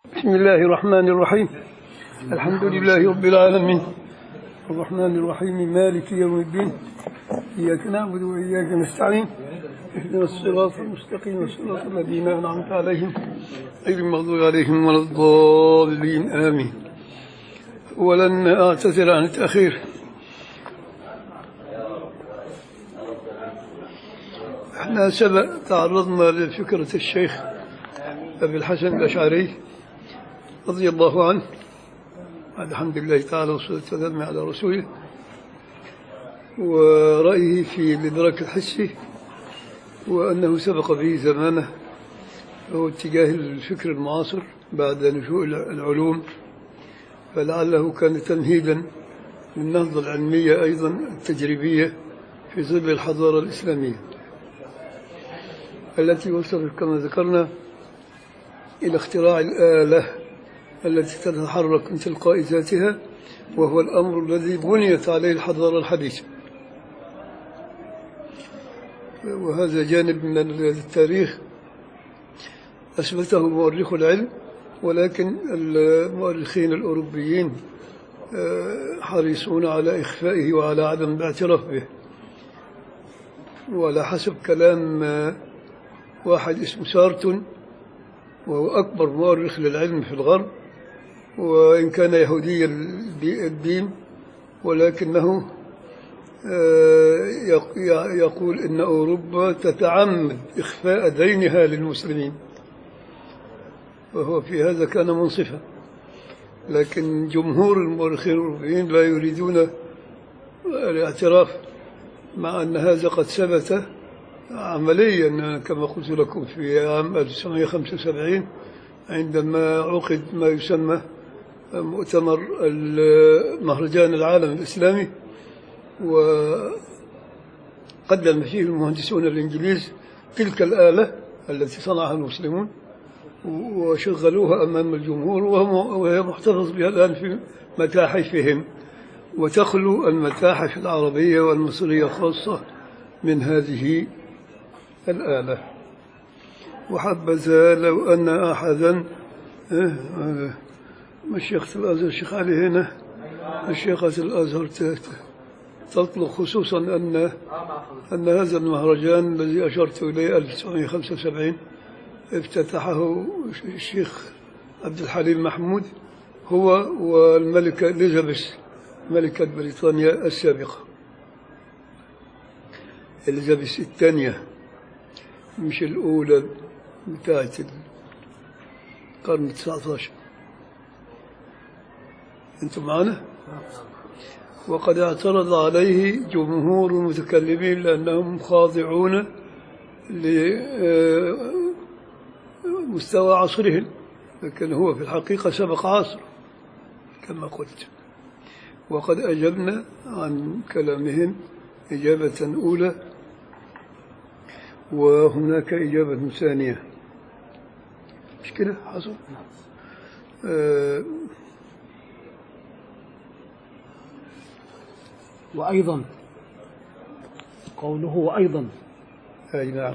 بسم الله الرحمن الرحيم الحمد لله رب العالمين الرحمن الرحيم مالك يوم الدين إياك نعبد وإياك نستعين اهدنا الصراط المستقيم صراط الذين أنعمت عليهم غير المغضوب عليهم ولا الضالين آمين ولن أعتذر عن التأخير احنا سبق تعرضنا لفكرة الشيخ أبي الحسن الأشعري رضي الله عنه بعد الحمد لله تعالى والصلاة والسلام على رسوله ورأيه في الإدراك الحسي وأنه سبق به زمانه هو اتجاه الفكر المعاصر بعد نشوء العلوم فلعله كان تمهيدا للنهضة العلمية أيضا التجريبية في ظل الحضارة الإسلامية التي وصلت كما ذكرنا إلى اختراع الآلة التي تتحرك من تلقاء ذاتها وهو الأمر الذي بنيت عليه الحضارة الحديثة وهذا جانب من التاريخ أثبته مؤرخ العلم ولكن المؤرخين الأوروبيين حريصون على إخفائه وعلى عدم الاعتراف به وعلى حسب كلام واحد اسمه سارتون وهو أكبر مؤرخ للعلم في الغرب وإن كان يهودي الدين ولكنه يقول إن أوروبا تتعمد إخفاء دينها للمسلمين وهو في هذا كان منصفا لكن جمهور المؤرخين الأوروبيين لا يريدون الاعتراف مع أن هذا قد ثبت عمليا كما قلت لكم في عام 1975 عندما عقد ما يسمى مؤتمر مهرجان العالم الإسلامي وقدم فيه المهندسون الإنجليز تلك الآلة التي صنعها المسلمون وشغلوها أمام الجمهور وهي محتفظ بها الآن في متاحفهم وتخلو المتاحف العربية والمصرية خاصة من هذه الآلة وحبذا لو أن أحدا مشيخة الأزهر الشيخ علي هنا مشيخة الأزهر تطلق خصوصا أن أن هذا المهرجان الذي أشرت إليه 1975 افتتحه الشيخ عبد الحليم محمود هو والملكة إليزابيث ملكة بريطانيا السابقة إليزابيث الثانية مش الأولى بتاعت القرن التسعة عشر أنتم معنا؟ وقد اعترض عليه جمهور المتكلمين لأنهم خاضعون لمستوى عصرهم لكن هو في الحقيقة سبق عصر كما قلت وقد أجبنا عن كلامهم إجابة أولى وهناك إجابة ثانية مش كده حصل آه وأيضا قوله وأيضا أي نعم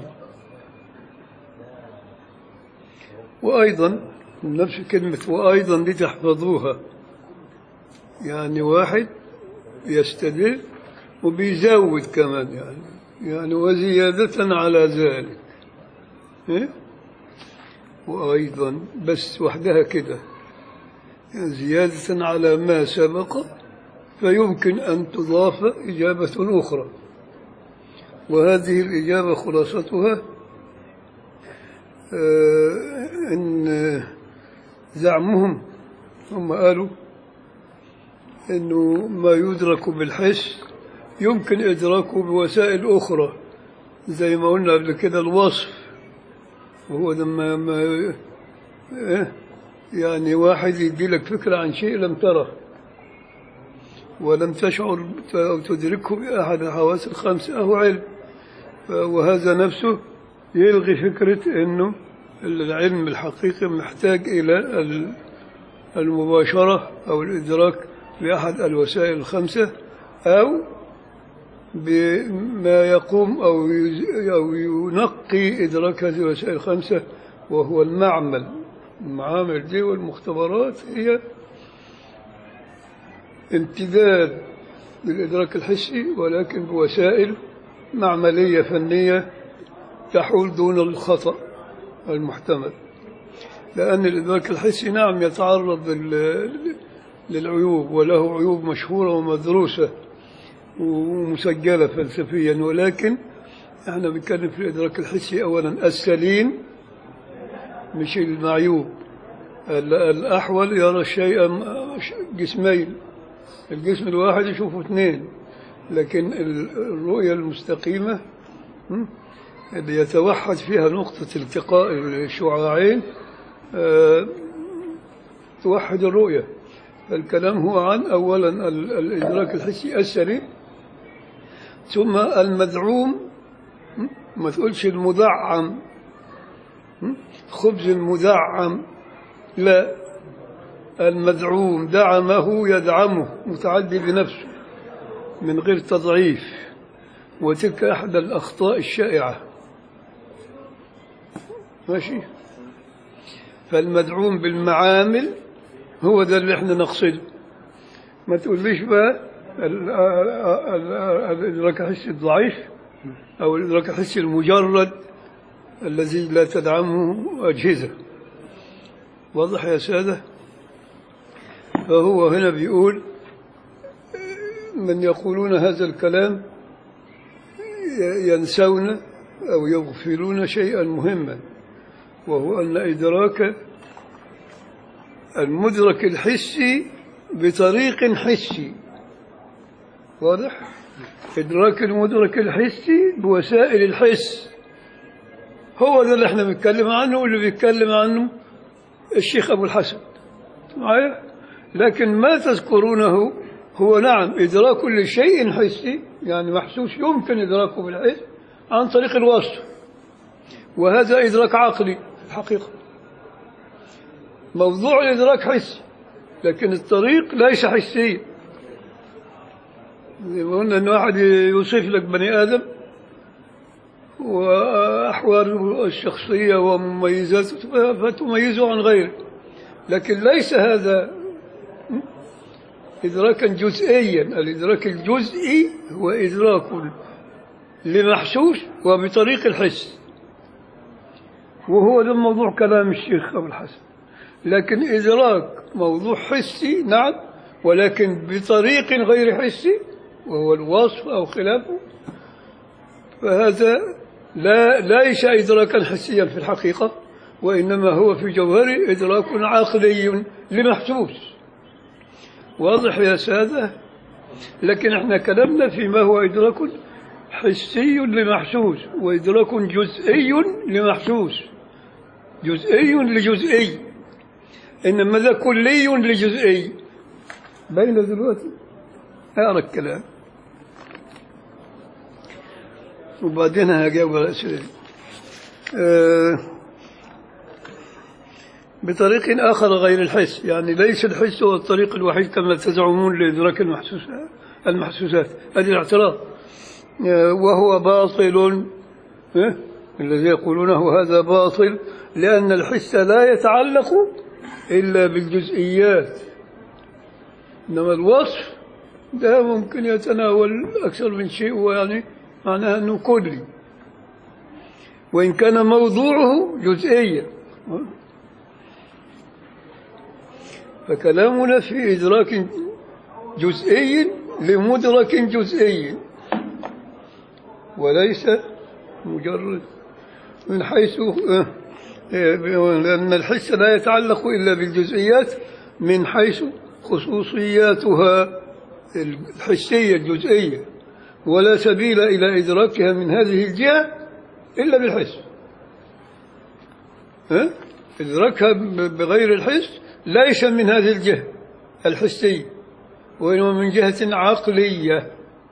وأيضا نفس كلمة وأيضا لتحفظوها يعني واحد يستدل وبيزود كمان يعني يعني وزيادة على ذلك إيه؟ وأيضا بس وحدها كده يعني زيادة على ما سبق فيمكن أن تضاف إجابة أخرى وهذه الإجابة خلاصتها آه إن زعمهم هم قالوا إنه ما يدرك بالحس يمكن إدراكه بوسائل أخرى زي ما قلنا قبل كده الوصف وهو لما ما يعني واحد يدي لك فكرة عن شيء لم تره ولم تشعر أو تدركه بأحد الحواس الخمس أو علم وهذا نفسه يلغي فكرة أنه العلم الحقيقي محتاج إلى المباشرة أو الإدراك بأحد الوسائل الخمسة أو بما يقوم أو أو ينقي إدراك هذه الوسائل الخمسة وهو المعمل المعامل دي والمختبرات هي امتداد للإدراك الحسي ولكن بوسائل معملية فنية تحول دون الخطأ المحتمل لأن الإدراك الحسي نعم يتعرض لل- للعيوب وله عيوب مشهورة ومدروسة ومسجلة فلسفيا ولكن احنا بنتكلم في الإدراك الحسي أولا السليم مش المعيوب ال- الأحول يرى الشيء م- جسمين الجسم الواحد يشوفه اثنين لكن ال- الرؤية المستقيمة م? اللي يتوحد فيها نقطة التقاء الشعاعين آه، توحد الرؤية الكلام هو عن أولا ال- الإدراك الحسي السليم ثم المدعوم م? ما تقولش المدعم م? خبز المدعم لا المدعوم دعمه يدعمه متعدي بنفسه من غير تضعيف وتلك أحد الأخطاء الشائعة ماشي فالمدعوم بالمعامل هو ده اللي احنا نقصده ما تقوليش بقى ال- ال- ال- الإدراك الحسي الضعيف أو الإدراك الحسي المجرد الذي لا تدعمه أجهزة واضح يا سادة فهو هنا بيقول من يقولون هذا الكلام ينسون أو يغفلون شيئا مهما وهو أن إدراك المدرك الحسي بطريق حسي واضح؟ إدراك المدرك الحسي بوسائل الحس هو ده اللي احنا بنتكلم عنه واللي بيتكلم عنه الشيخ أبو الحسن معايا لكن ما تذكرونه هو نعم إدراك لشيء حسي يعني محسوس يمكن إدراكه بالحس عن طريق الوصف وهذا إدراك عقلي الحقيقة موضوع الإدراك حسي لكن الطريق ليس حسيا زي ما قلنا إن واحد يوصف لك بني آدم وأحواله الشخصية ومميزاته فتميزه عن غيره لكن ليس هذا إدراكا جزئيا الإدراك الجزئي هو إدراك لمحسوس وبطريق الحس وهو ده موضوع كلام الشيخ أبو الحسن لكن إدراك موضوع حسي نعم ولكن بطريق غير حسي وهو الوصف أو خلافه فهذا لا ليس إدراكا حسيا في الحقيقة وإنما هو في جوهره إدراك عقلي لمحسوس واضح يا سادة لكن احنا كلامنا فيما هو إدراك حسي لمحسوس وإدراك جزئي لمحسوس جزئي لجزئي إنما ذا كلي لجزئي بين دلوقتي اقرا الكلام وبعدين هجاوب على الأسئلة أه بطريق آخر غير الحس يعني ليس الحس هو الطريق الوحيد كما تزعمون لإدراك المحسوسات المحسوسات هذه الاعتراض أه وهو باطل أه الذي يقولونه هذا باطل لأن الحس لا يتعلق إلا بالجزئيات إنما الوصف ده ممكن يتناول أكثر من شيء ويعني معناها أنه كلي وإن كان موضوعه جزئيا فكلامنا في إدراك جزئي لمدرك جزئي وليس مجرد من حيث لأن الحس لا يتعلق إلا بالجزئيات من حيث خصوصياتها الحسية الجزئية ولا سبيل إلى إدراكها من هذه الجهة إلا بالحس ها؟ إدراكها بغير الحس ليس من هذه الجهة الحسية وإنما من جهة عقلية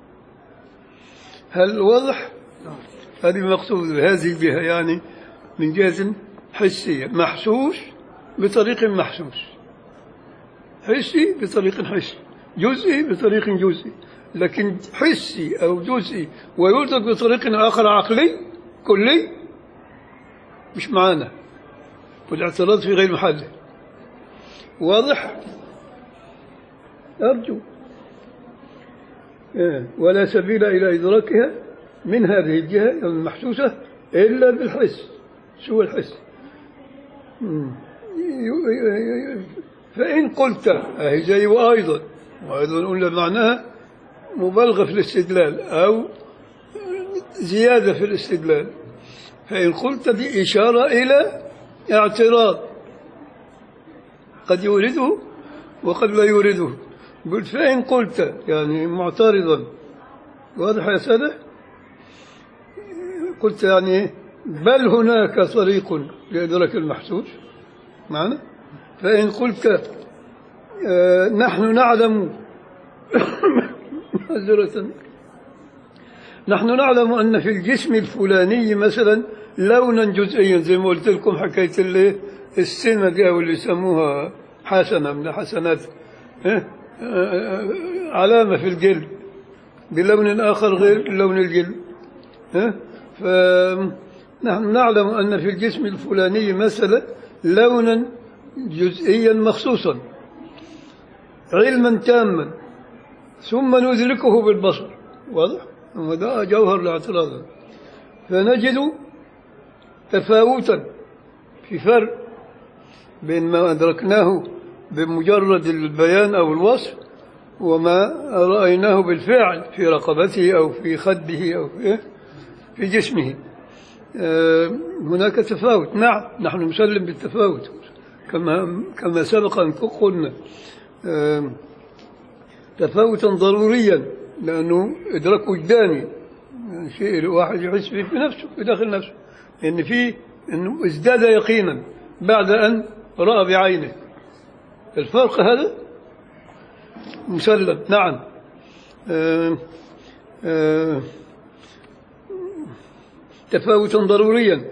هل واضح؟ هذه مقصود هذه الجهة يعني من جهة حسية محسوس بطريق محسوس حسي بطريق حسي جزئي بطريق جزئي لكن حسي أو جزئي ويدرك بطريق آخر عقلي كلي مش معانا والاعتراض في غير محله واضح أرجو إيه، ولا سبيل إلى إدراكها من هذه الجهة المحسوسة إلا بالحس شو الحس مم. ي- ي- ي- فإن قلت أهي زي وأيضا وأيضا قلنا معناها مبالغة في الاستدلال أو زيادة في الاستدلال فإن قلت دي إشارة إلى اعتراض قد يورده وقد لا يورده قلت فإن قلت يعني معترضا واضح يا سادة قلت يعني بل هناك طريق لإدراك المحسوس معنا فإن قلت آه، نحن نعلم معذرة نحن نعلم أن في الجسم الفلاني مثلا لونا جزئيا زي ما قلت لكم حكاية اللي السنة دي أو اللي يسموها حسنة من الحسنات إيه؟ آه، علامة في الجلد بلون آخر غير لون الجلد إيه؟ فنحن نعلم أن في الجسم الفلاني مثلا لونا جزئيا مخصوصا علما تاما ثم ندركه بالبصر واضح؟ وده جوهر الاعتراض فنجد تفاوتا في فرق بين ما أدركناه بمجرد البيان أو الوصف وما رأيناه بالفعل في رقبته أو في خده أو في, في جسمه آه، هناك تفاوت نعم نحن نسلم بالتفاوت كما كما سبق أن قلنا آه، تفاوتا ضروريا لأنه إدراك وجداني يعني شيء الواحد يحس فيه في نفسه في داخل نفسه لأن فيه أنه ازداد يقينا بعد أن رأى بعينه الفرق هذا مسلم نعم آه، آه، تفاوتا ضروريا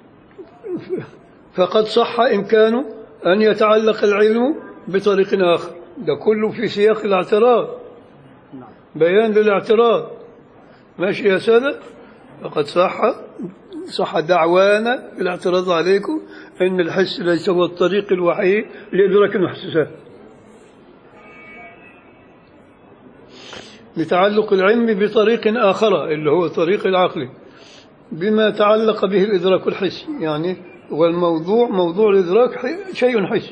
فقد صح إمكانه أن يتعلق العلم بطريق آخر ده كله في سياق الاعتراض بيان للاعتراض ماشي يا سادة فقد صح صح دعوانا في الاعتراض عليكم أن الحس ليس هو الطريق الوحيد لإدراك المحسوسات لتعلق العلم بطريق آخر اللي هو طريق العقل بما تعلق به الإدراك الحسي يعني والموضوع موضوع الإدراك حي- شيء حسي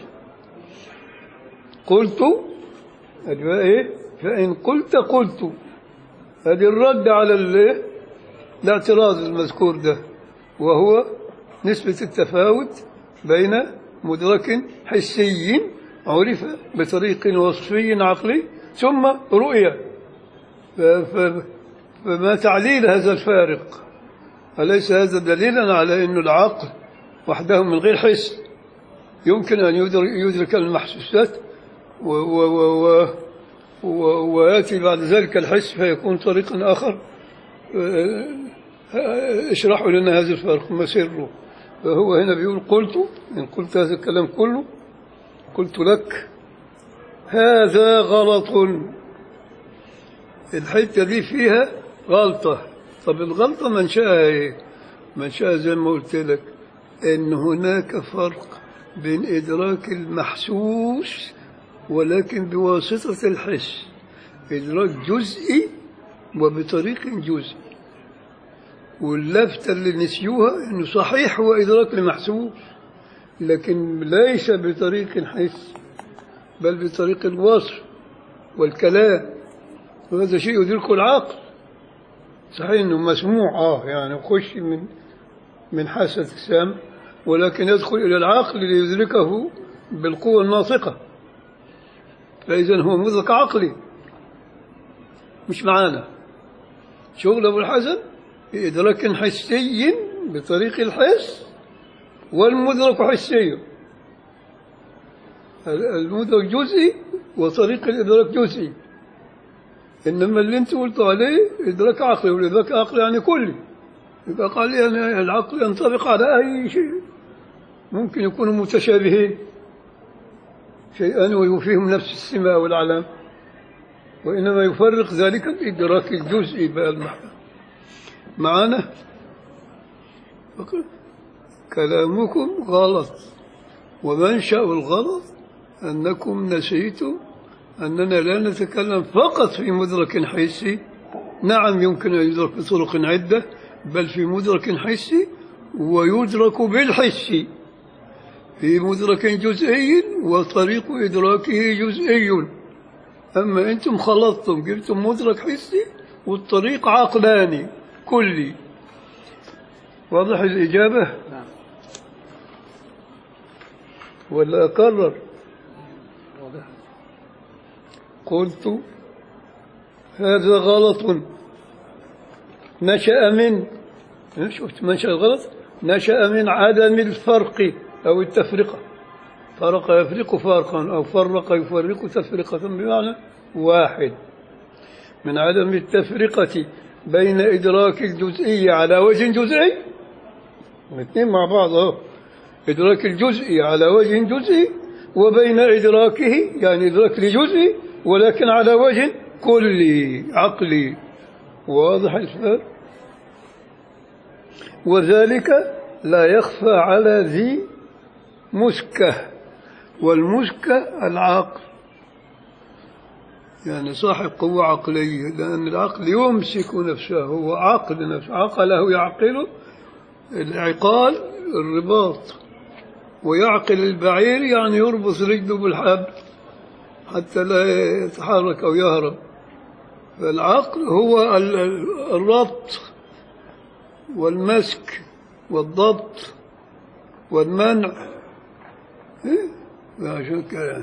قلت أدي بقى إيه فإن قلت قلت هذه الرد على ال- الاعتراض المذكور ده وهو نسبة التفاوت بين مدرك حسي عرف بطريق وصفي عقلي ثم رؤية ف- ف- فما تعليل هذا الفارق أليس هذا دليلا على أن العقل وحده من غير حس يمكن أن يدرك, يدرك المحسوسات و و و و و ويأتي بعد ذلك الحس فيكون طريقا آخر آه، آه، اشرحوا لنا هذا الفرق ما سره فهو هنا بيقول قلت إن قلت هذا الكلام كله قلت لك هذا غلط الحتة دي فيها غلطة طب الغلطة منشأها ايه منشأها زي ما قلت لك ان هناك فرق بين ادراك المحسوس ولكن بواسطة الحس ادراك جزئي وبطريق جزئي واللفتة اللي نسيوها انه صحيح هو ادراك لمحسوس لكن ليس بطريق حس بل بطريق الوصف والكلام وهذا شيء يدركه العقل صحيح انه مسموع اه يعني يخش من من حاسة السمع ولكن يدخل الى العقل ليدركه بالقوة الناطقة فإذا هو مدرك عقلي مش معانا شغل أبو الحسن بإدراك حسي بطريق الحس والمدرك حسي المدرك جزئي وطريق الإدراك جزئي إنما اللي أنت قلت عليه إدراك عقلي والإدراك عقلي يعني كلي يبقى قال لي أنا العقل ينطبق على أي شيء ممكن يكونوا متشابهين شيئان ويوفيهم نفس السماء والعلام وإنما يفرق ذلك الإدراك الجزئي بقى المعنى معنا كلامكم غلط ومنشأ الغلط أنكم نسيتم أننا لا نتكلم فقط في مدرك حسي نعم يمكن أن يدرك بطرق عدة بل في مدرك حسي ويدرك بالحس في مدرك جزئي وطريق إدراكه جزئي أما أنتم خلطتم قلتم مدرك حسي والطريق عقلاني كلي واضح الإجابة نعم ولا أكرر واضح قلت هذا غلط نشأ من شفت منشأ غلط نشأ من عدم الفرق أو التفرقة فرق يفرق فرقا أو فرق يفرق تفرقة بمعنى واحد من عدم التفرقة بين إدراك الجزئي على وجه جزئي الاثنين مع بعض أهو إدراك الجزئي على وجه جزئي وبين إدراكه يعني إدراك لجزئي ولكن على وجه كلي عقلي واضح الفرق وذلك لا يخفى على ذي مسكة والمسكة العقل يعني صاحب قوة عقلية لأن العقل يمسك نفسه هو عقل نفسه عقله يعقله العقال الرباط ويعقل البعير يعني يربط رجله بالحبل حتى لا يتحرك أو يهرب فالعقل هو ال- ال- الربط والمسك والضبط والمنع إيه؟ عشان كده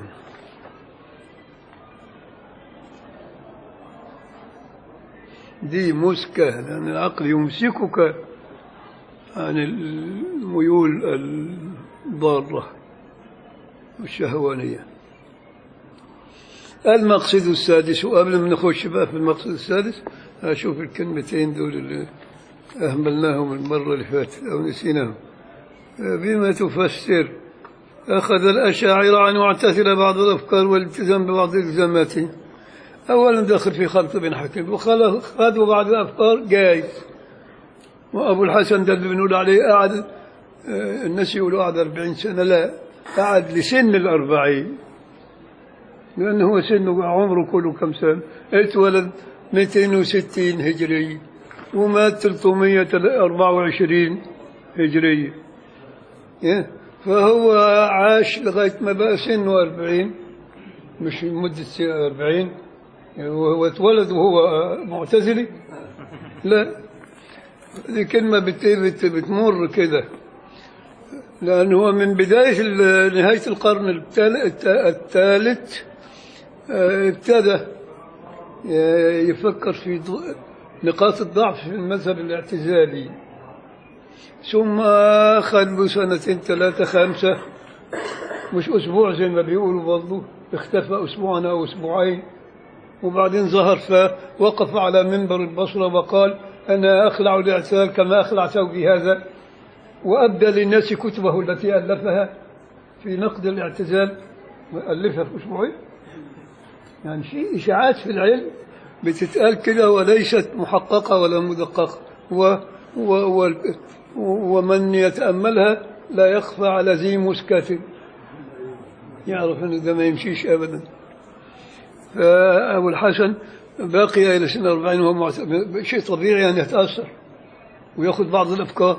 دي مسكة لأن العقل يمسكك عن الميول الضارة والشهوانية المقصد السادس وقبل ما نخش بقى في المقصد السادس أشوف الكلمتين دول اللي أهملناهم المرة اللي فاتت أو نسيناهم بما تفسر أخذ الأشاعرة عن معتزلة بعض الأفكار والالتزام ببعض الإلزاماته أولا دخل في خلط بن حكيم وخذوا بعض الأفكار جايز وأبو الحسن ده اللي بنقول عليه قعد آه، الناس يقولوا قعد 40 سنة لا قعد لسن الأربعين لأنه هو سنه عمره كله كم سنة اتولد 260 هجري ومات 324 هجرية إيه؟ فهو عاش لغاية ما بقى سنه 40 مش مدة 40 وهو اتولد وهو معتزلي لا دي كلمة بت- بت- بتمر كده لأنه هو من بداية ال- نهاية القرن التال- الت- الثالث آه، ابتدى آه، يفكر في ض- نقاط الضعف في المذهب الاعتزالي ثم أخذ له سنتين ثلاثة خمسة مش أسبوع زي ما بيقولوا برضه اختفى أسبوعا أو أسبوعين وبعدين ظهر فوقف على منبر البصرة وقال أنا أخلع الاعتزال كما أخلع ثوبي هذا وأبدى للناس كتبه التي ألفها في نقد الاعتزال ألفها في أسبوعين يعني في إشاعات في العلم بتتقال كده وليست محققة ولا مدققة و و و ومن يتأملها لا يخفى على ذي مسكة يعرف أن ده ما يمشيش أبدا فأبو الحسن باقي إلى سن 40 وهو معت- شيء طبيعي أن يتأثر ويأخذ بعض الأفكار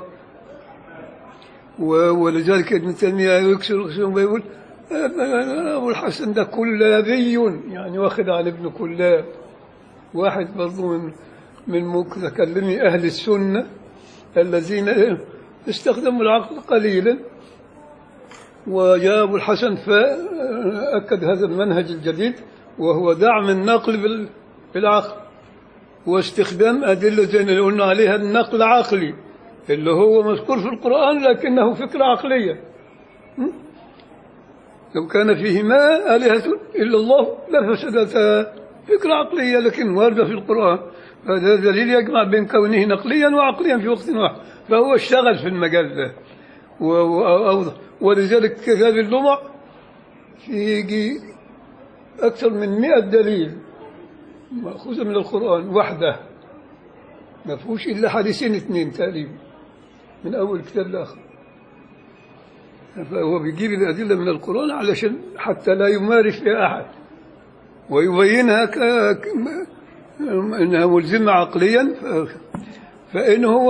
و- ولذلك ابن تيمية يكسر يكسر ويقول أبو الحسن ده كلابي يعني واخد عن ابن كلاب واحد برضو من من متكلمي أهل السنة الذين استخدموا العقل قليلا وجاء أبو الحسن فأكد هذا المنهج الجديد وهو دعم النقل بال- بالعقل واستخدام أدلة زي اللي قلنا عليها النقل عقلي اللي هو مذكور في القرآن لكنه فكرة عقلية م? لو كان فيهما آلهة إلا الله لفسدتا فكرة عقلية لكن واردة في القرآن هذا دليل يجمع بين كونه نقليا وعقليا في وقت واحد فهو اشتغل في المجال ده و- و- أوضح. ولذلك كتاب اللمع فيه أكثر من مئة دليل مأخوذة من القرآن وحده ما فيهوش إلا حديثين اثنين تقريبا من أول كتاب لآخر فهو بيجيب الأدلة من القرآن علشان حتى لا يمارس فيها أحد ويبينها ك... ك- انها ملزمه عقليا ف... فان هو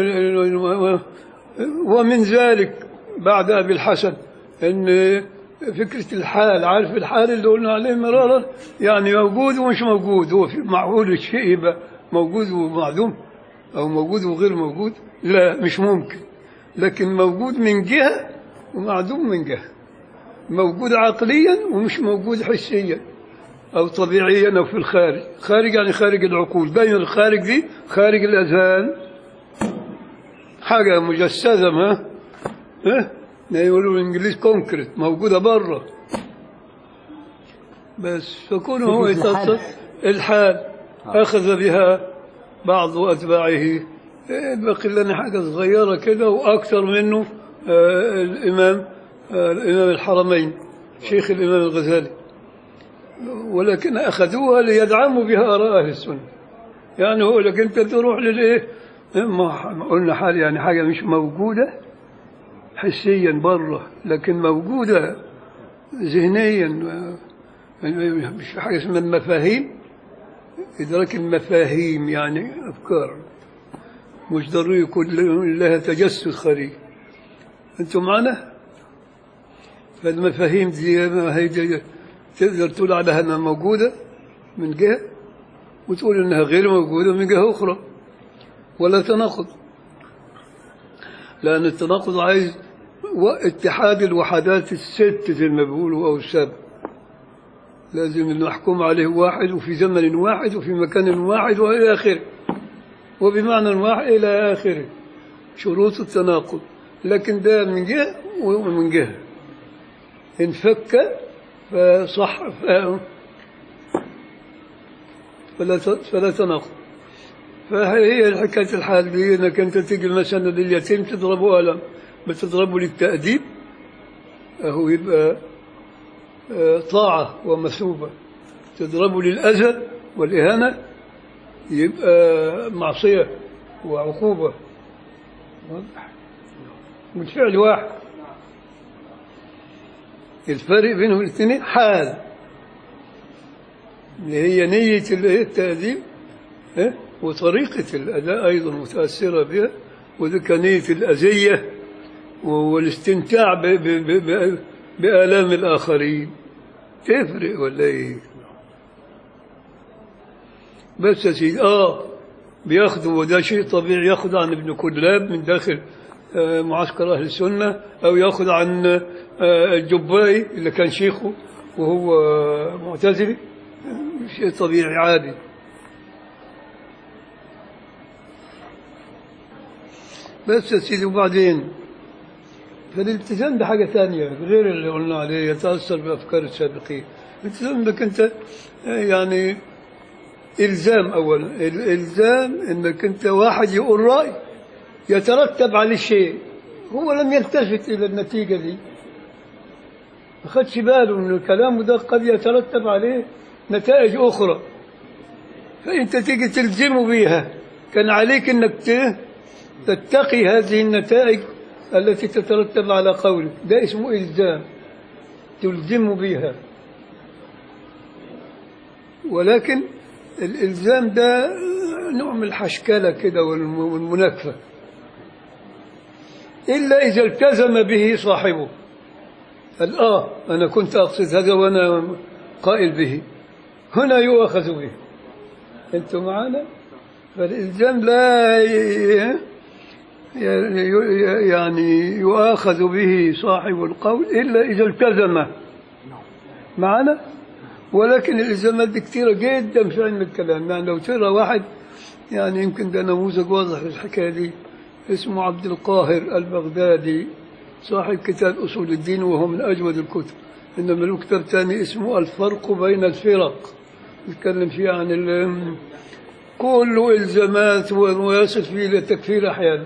ومن ذلك بعد ابي الحسن ان فكره الحال عارف الحال اللي قلنا عليه مرارا يعني موجود ومش موجود هو في معقول الشيء يبقى موجود ومعدوم او موجود وغير موجود لا مش ممكن لكن موجود من جهه ومعدوم من جهه موجود عقليا ومش موجود حسيا أو طبيعيا أو في الخارج خارج يعني خارج العقول بين الخارج دي خارج الأذهان حاجة مجسدة ما ها ما يقولوا بالإنجليز كونكريت موجودة بره بس فكونه هو فكرة الحال. يتصل الحال أخذ بها بعض أتباعه إيه، بقي لنا حاجة صغيرة كده وأكثر منه آه، الإمام آه، الإمام الحرمين شيخ الإمام الغزالي ولكن أخذوها ليدعموا بها آراء أهل السنة يعني هو لك أنت تروح للإيه ما ما قلنا حال يعني حاجة مش موجودة حسيا بره لكن موجودة ذهنيا آه، مش في حاجة اسمها المفاهيم إدراك المفاهيم يعني أفكار مش ضروري يكون لها تجسد خارجي أنتم معنا؟ فالمفاهيم دي ما هي دي تقدر تقول عليها انها موجوده من جهه وتقول انها غير موجوده من جهه اخرى ولا تناقض لان التناقض عايز و- اتحاد الوحدات الست زي ما بيقولوا او السبع لازم نحكم عليه واحد وفي زمن واحد وفي مكان واحد والى اخره وبمعنى واحد الى اخره شروط التناقض لكن ده من جهه ومن جهه انفك فصح ف- فلا ت- فلا تناقض فهي حكاية الحال دي انك انت تجي مثلا لليتيم تضربه قلم بتضربه للتأديب هو يبقى آه، طاعة ومثوبة تضربه للأذى والإهانة يبقى معصية وعقوبة واضح والفعل واحد الفرق بينهم الاثنين حال اللي هي نية ال- التأديب إيه؟ وطريقة الأداء أيضا متأثرة بها وذلك نية الأذية والاستمتاع ب- ب- ب- ب- بآلام الآخرين تفرق ولا إيه؟ بس يا سيدي آه بياخدوا وده شيء طبيعي ياخد عن ابن كلاب من داخل آه، معسكر أهل السنة أو ياخد عن آه، الجبائي اللي كان شيخه وهو آه، معتزلي شيء طبيعي عادي بس يا سيدي وبعدين فالالتزام ده حاجة ثانية غير اللي قلنا عليه يتأثر بأفكار السابقين الالتزام انك انت آه، يعني إلزام أولا الإلزام أنك أنت واحد يقول رأي يترتب عليه شيء هو لم يلتفت إلى النتيجة دي ما خدش باله أن الكلام ده قد يترتب عليه نتائج أخرى فأنت تيجي تلزمه بيها كان عليك أنك ت- تتقي هذه النتائج التي تترتب على قولك ده اسمه إلزام تلزمه بها ولكن الإلزام ده نوع من الحشكلة كده والم- والمناكفة إلا إذا التزم به صاحبه قال آه أنا كنت أقصد هذا وأنا قائل به هنا يؤخذ به أنتم معنا فالإلزام لا ي- ي- يعني يؤاخذ به صاحب القول إلا إذا التزم معنا ولكن الالزامات دي كثيره جدا في علم الكلام يعني لو ترى واحد يعني يمكن ده نموذج واضح في الحكايه دي اسمه عبد القاهر البغدادي صاحب كتاب اصول الدين وهو من اجود الكتب انما له كتاب ثاني اسمه الفرق بين الفرق يتكلم فيه عن ال- كله الزامات ويصل فيه الى التكفير احيانا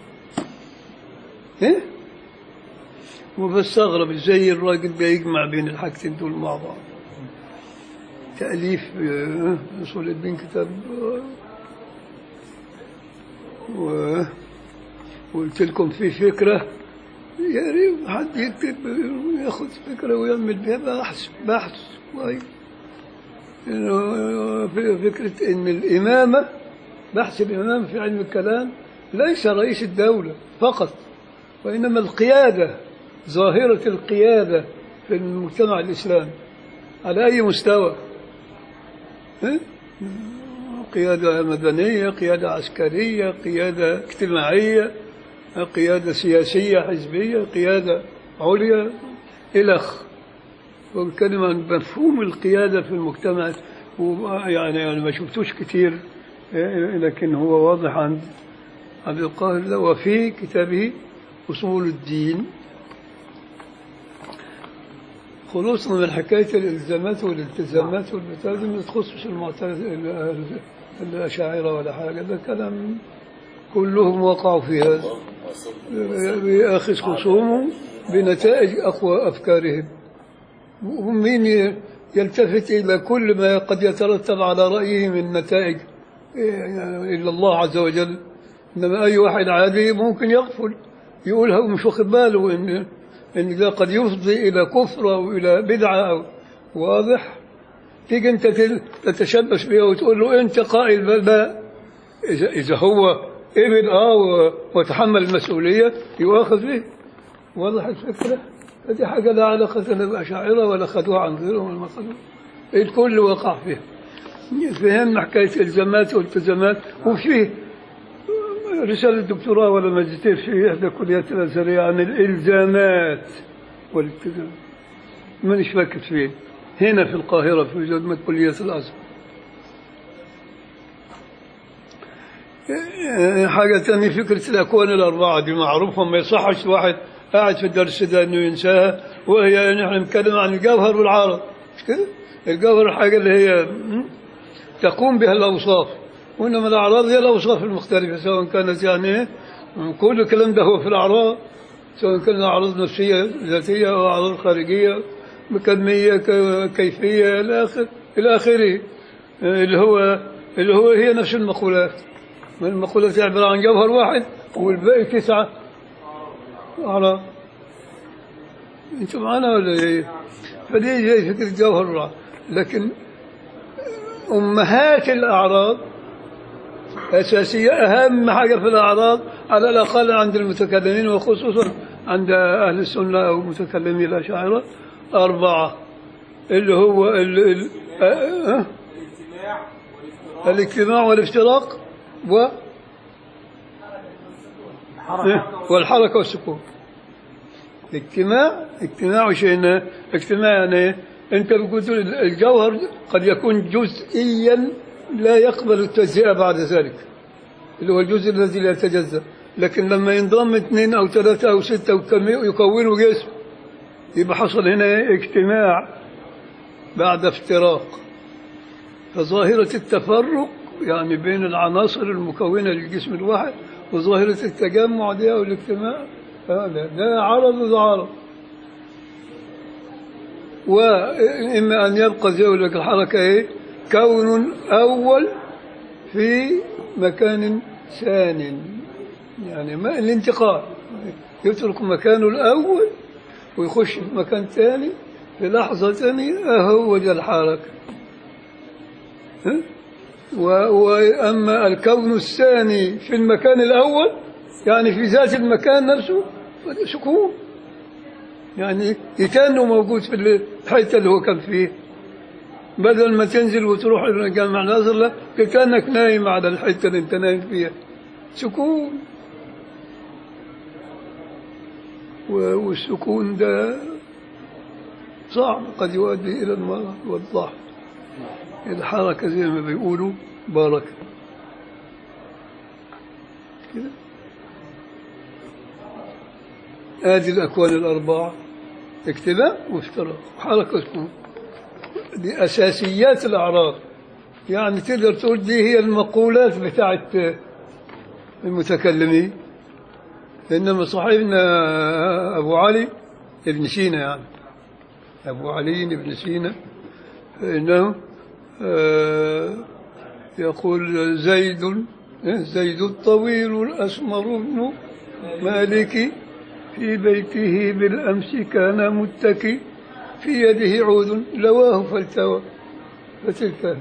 ايه وبستغرب ازاي الراجل ده يجمع بين الحاجتين دول مع بعض تأليف آه، أصول الدين كتاب آه، و وقلت لكم في فكرة يا ريت حد يكتب ياخذ فكرة ويعمل بها بحث بحث كويس إنه في- فكرة إن الإمامة بحث الإمامة في علم الكلام ليس رئيس الدولة فقط وإنما القيادة ظاهرة القيادة في المجتمع الإسلامي على أي مستوى ها؟ قيادة مدنية قيادة عسكرية قيادة اجتماعية قيادة سياسية حزبية قيادة عليا إلخ وبتكلم عن مفهوم القيادة في المجتمع يعني أنا ما شفتوش كتير إيه، لكن هو واضح عند عبد القاهر ده وفي كتابه أصول الدين خلوصا من حكاية الإلزامات والالتزامات والبتاع دي ما تخصش المعترض ال- ال- الأشاعرة ولا حاجة ده كلام كلهم وقعوا في هذا بيأخذ خصومهم بنتائج أقوى أفكارهم ومين ي- يلتفت إلى كل ما قد يترتب على رأيه من نتائج يعني إلا الله عز وجل إنما أي واحد عادي ممكن يغفل يقولها ومش واخد باله إن إن ده قد يفضي إلى كفر أو إلى بدعة أو واضح تيجي أنت تل- تتشبث بها وتقول له أنت قائل بل لا إذا, إذا هو قبل آه و- وتحمل المسؤولية يؤاخذ به واضح الفكرة هذه حاجة لا علاقة لنا بالأشاعرة ولا خدوها عن غيرهم ولا ما خدوها الكل وقع فيها فهمنا حكاية إلزامات والتزامات وفيه رسالة دكتوراه ولا ماجستير في إحدى الكليات الأزهرية عن الإلزامات والالتزام مانيش فاكر فين هنا في القاهرة في جامعة كلية الأزهر حاجة تانية فكرة الأكوان الأربعة دي معروفة ما يصحش واحد قاعد في الدرس ده إنه ينساها وهي نحن نتكلم عن الجوهر والعرض مش كده؟ الجوهر الحاجة اللي هي م? تقوم بها الأوصاف وإنما الأعراض هي الأوصاف المختلفة سواء كانت يعني إيه؟ كل الكلام ده هو في الأعراض سواء كان أعراض نفسية ذاتية أو أعراض خارجية كمية ك- كيفية إلى آخر إلى آخره اللي هو اللي هو هي نفس المقولات من المقولات عبارة عن جوهر واحد والباقي تسعة أعراض أنتوا معنا ولا إيه؟ فدي زي فكرة جوهر واحد لكن أمهات الأعراض أساسية أهم حاجة في الأعراض على الأقل عند المتكلمين وخصوصا عند أهل السنة أو متكلمي الأشاعرة أربعة اللي هو ال ال أه؟ أه؟ الاجتماع والافتراق و أه؟ والحركة والسكون اجتماع اجتماع شيء اجتماع يعني انت بتقول الجوهر قد يكون جزئيا لا يقبل التجزئة بعد ذلك اللي هو الجزء الذي لا يتجزأ لكن لما ينضم اثنين او ثلاثة او ستة وكم- يكونوا جسم يبقى حصل هنا اجتماع بعد افتراق فظاهرة التفرق يعني بين العناصر المكونة للجسم الواحد وظاهرة التجمع دي أو الاجتماع هذا ده عرض وده عرض وإما أن يبقى زي يقول لك الحركة إيه كون أول في مكان ثان يعني ما الانتقال يترك مكانه الأول ويخش في مكان ثاني في لحظة ثانية هو ده الحركة ها؟ و- وأما الكون الثاني في المكان الأول يعني في ذات المكان نفسه فده سكون يعني كأنه موجود في الحتة اللي هو كان فيه بدل ما تنزل وتروح الجامع ناظر لا كأنك نايم على الحتة اللي انت نايم فيها سكون و- والسكون ده صعب قد يؤدي إلى المرض والضعف الحركة زي ما بيقولوا بركة كده هذه الأكوان الأربعة اجتماع وافتراق حركة سكون دي أساسيات الأعراض يعني تقدر تقول دي هي المقولات بتاعت المتكلمين إنما صاحبنا أبو علي ابن سينا يعني أبو علي ابن سينا فإنه آه، يقول زيد زيد الطويل الأسمر ابن مالك في بيته بالأمس كان متكي في يده عود لواه فالتوى فتلك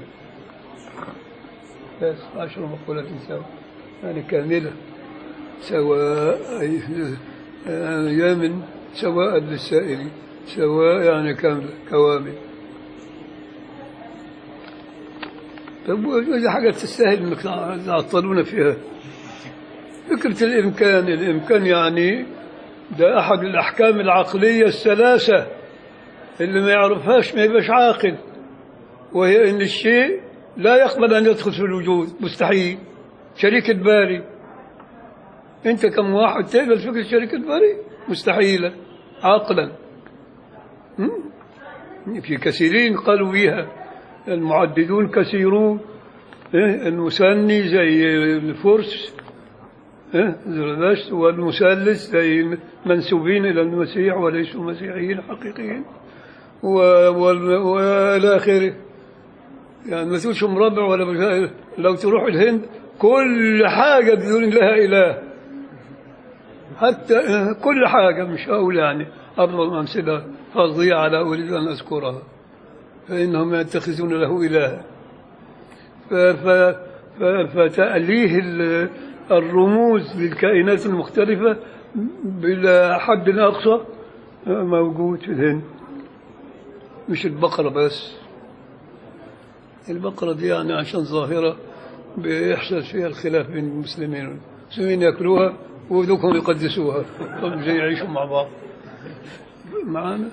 بس عشر مقولات سواء يعني كاملة سواء أي أيام سواء للسائل سواء يعني كاملة كوامل طب وإذا حاجة تستاهل انك تعطلونا فيها فكرة الإمكان الإمكان يعني ده أحد الأحكام العقلية الثلاثة اللي ما يعرفهاش ما يبقاش عاقل وهي إن الشيء لا يقبل أن يدخل في الوجود مستحيل شريكة باري أنت كم واحد تقبل فكرة شريكة باري مستحيلة عقلا م? في كثيرين قالوا بها المعددون كثيرون إيه؟ المثني زي الفرس إيه؟ زرادشت والمثلث زي منسوبين إلى المسيح وليسوا مسيحيين حقيقيين و- وال- وإلى آخره يعني ما تقولش مربع ولا مش- لو تروح الهند كل حاجة بدون لها إله حتى آه، كل حاجة مش هقول يعني أفضل أمثلة فظيعة لا أريد أن أذكرها فإنهم يتخذون له إلها ف- ف- ف- فتأليه ال- الرموز للكائنات المختلفة بلا حد أقصى موجود في الهند مش البقرة بس البقرة دي يعني عشان ظاهرة بيحصل فيها الخلاف بين المسلمين المسلمين يأكلوها وذوكم يقدسوها طب زي يعيشوا مع بعض معانا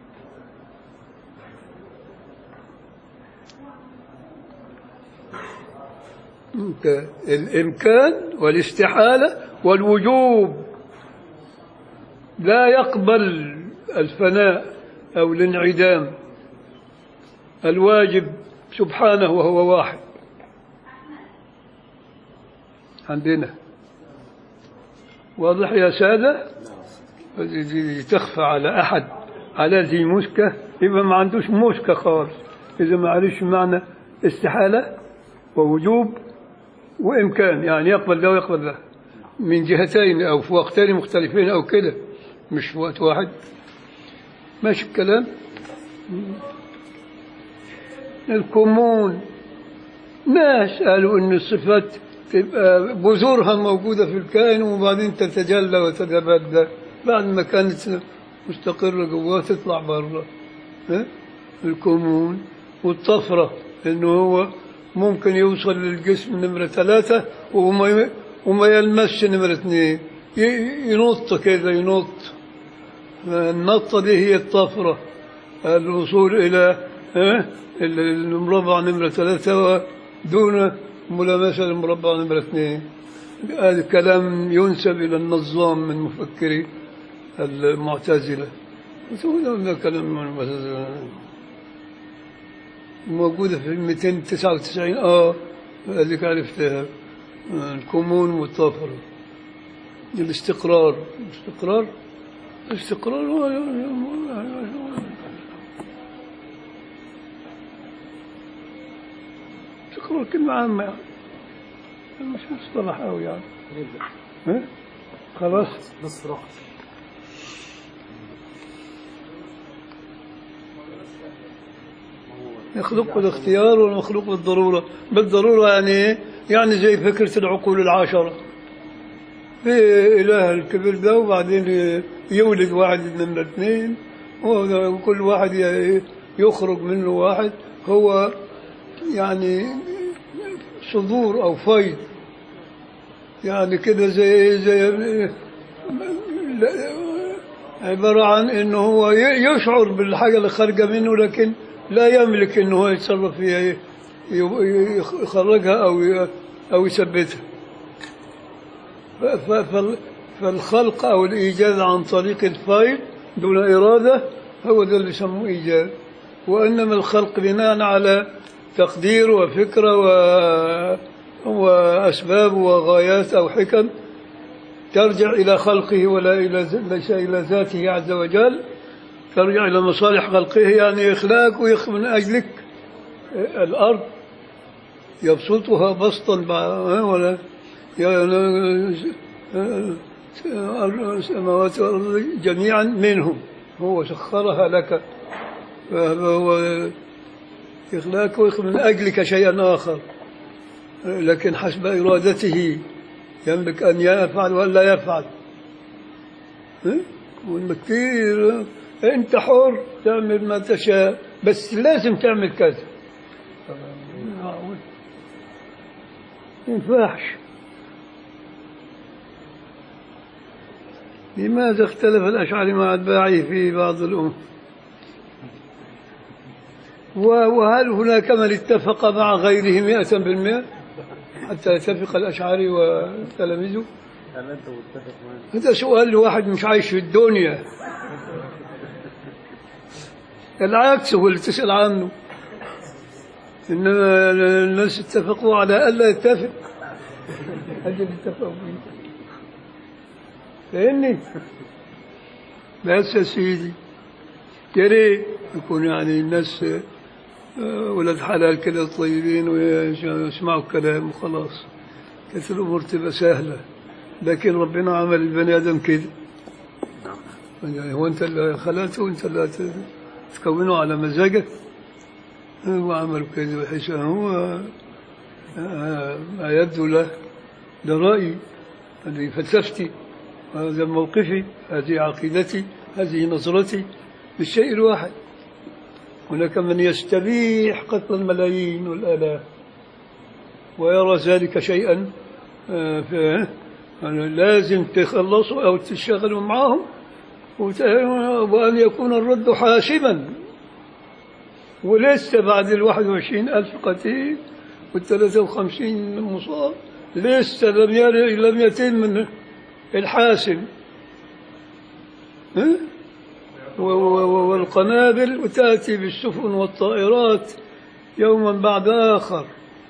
انت الإمكان والاستحالة والوجوب لا يقبل الفناء أو الانعدام الواجب سبحانه وهو واحد عندنا واضح يا سادة دي تخفى على أحد على ذي مسكة يبقى ما عندوش مسكة خالص إذا ما عرفش معنى استحالة ووجوب وإمكان يعني يقبل ده ويقبل ده من جهتين أو في وقتين مختلفين أو كده مش في وقت واحد ماشي الكلام الكمون ناس قالوا ان الصفات تبقى بذورها موجودة في الكائن وبعدين تتجلى وتتبدل بعد ما كانت مستقرة جواه تطلع بره ها؟ الكمون والطفرة انه هو ممكن يوصل للجسم نمرة ثلاثة وما ي- وما يلمسش نمرة اثنين ي- ينط كده ينط النطة دي هي الطفرة الوصول إلى ها؟ ال- المربع نمرة ثلاثة دون ملامسة للمربع نمرة اثنين هذا كلام ينسب إلى النظام من مفكري المعتزلة هذا كلام من المعتزلة موجودة في 299 اه هذيك عرفتها آه، الكمون والطفرة الاستقرار الاستقرار الاستقرار هو استقرار كلمة عامة يعني مش مصطلح أوي يعني ها؟ خلاص نص رقم يخلق الاختيار والمخلوق بالضرورة بالضرورة يعني إيه؟ يعني زي فكرة العقول العشرة في إله الكبير ده وبعدين يولد واحد من الاثنين وكل واحد ي- يخرج منه واحد هو يعني صدور أو فيض يعني كده زي زي عبارة عن انه هو ي- يشعر بالحاجة اللي خارجة منه لكن لا يملك انه هو يتصرف فيها ي- ي- يخرجها او ي- او يثبتها ف- ف- فال- فالخلق او الايجاد عن طريق الفايل دون اراده هو ده اللي يسموه ايجاد وانما الخلق بناء على تقدير وفكره و واسباب وغايات او حكم ترجع إلى خلقه ولا إلى ليس إلى ذاته عز وجل ترجع إلى مصالح خلقه يعني إخلاق ويخ من أجلك الأرض يبسطها بسطا بع- ولا ي- السماوات والأرض جميعا منه هو سخرها لك فهو إخلاقك من أجلك شيئا آخر لكن حسب إرادته يملك أن يفعل ولا يفعل ها؟ وإنك كثير أنت حر تعمل ما تشاء بس لازم تعمل كذا ما ينفعش لماذا اختلف الأشعري مع أتباعه في بعض الأمور و- وهل هناك من اتفق مع غيره مئة بالمئة حتى يتفق الأشعري وتلاميذه هل انت متفق معي؟ هذا سؤال لواحد مش عايش في الدنيا العكس هو اللي تسأل عنه إنما الناس اتفقوا على ألا يتفق هذا اللي اتفقوا فيه فاهمني؟ بس يا سيدي يا ريت يكون يعني الناس آه، ولاد حلال كده طيبين ويسمعوا الكلام وخلاص كانت الأمور تبقى سهلة لكن ربنا عمل البني آدم كده يعني هو أنت اللي خلقته وأنت اللي هت- تكونه على مزاجك هو عمله كده بحيث أن هو آه، ما يبدو له ده رأيي هذه فلسفتي هذا موقفي هذه عقيدتي هذه نظرتي بالشيء الواحد هناك من يستبيح قتل الملايين والآلاف ويرى ذلك شيئا آه، ف- يعني لازم تخلصوا أو تشتغلوا معهم وت- وأن يكون الرد حاسما ولسه بعد الواحد وعشرين ألف قتيل والثلاثة وخمسين مصاب لسه لم ير- لم يتم من الحاسم ها؟ و- و- والقنابل وتأتي بالسفن والطائرات يوما بعد آخر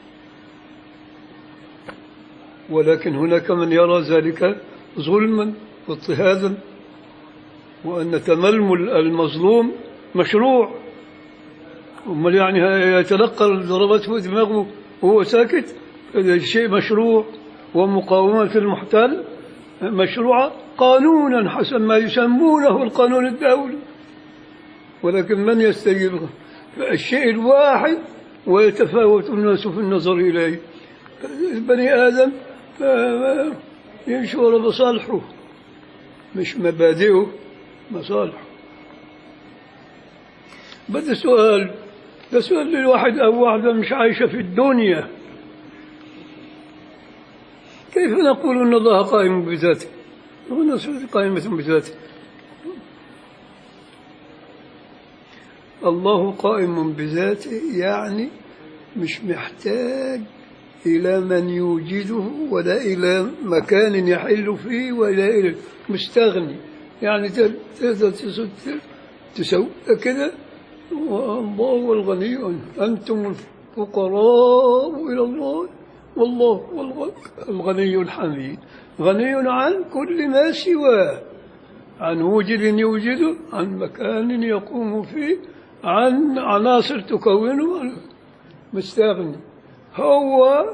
ولكن هناك من يرى ذلك ظلما واضطهادا وأن تململ المظلوم مشروع أمال يعني يتلقى الضربات في دماغه وهو ساكت هذا شيء مشروع ومقاومة المحتل مشروعة قانونا حسب ما يسمونه القانون الدولي ولكن من يستجيب الشيء الواحد ويتفاوت الناس في النظر إليه بني آدم آه، يمشي ورا مصالحه مش مبادئه مصالحه بدأ سؤال ده سؤال للواحد أو واحدة مش عايشة في الدنيا كيف نقول أن الله قائم بذاته والناس قائمة بذاته الله قائم بذاته يعني مش محتاج إلى من يوجده ولا إلى مكان يحل فيه ولا إلى مستغني يعني تقدر تقدر تسوي كده والله هو الغني أنتم الفقراء إلى الله والله والله الغني الحميد غني عن كل ما سواه عن وجد يوجده عن مكان يقوم فيه عن عناصر تكونه مستغني هو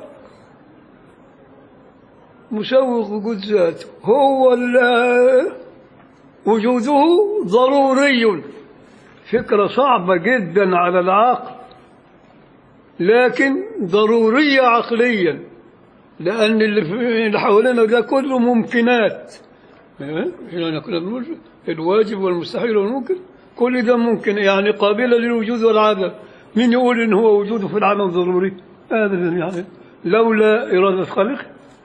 مسوغ وجود ذاته هو ال- وجوده ضروري فكرة صعبة جدا على العقل لكن ضرورية عقليا لأن اللي في- اللي حوالينا ده كله ممكنات ها؟ يعني كنا بنقول الواجب والمستحيل والممكن كل ده ممكن يعني قابلة للوجود والعدم مين يقول إن هو وجوده في العالم ضروري أبدا يعني لولا إرادة خالق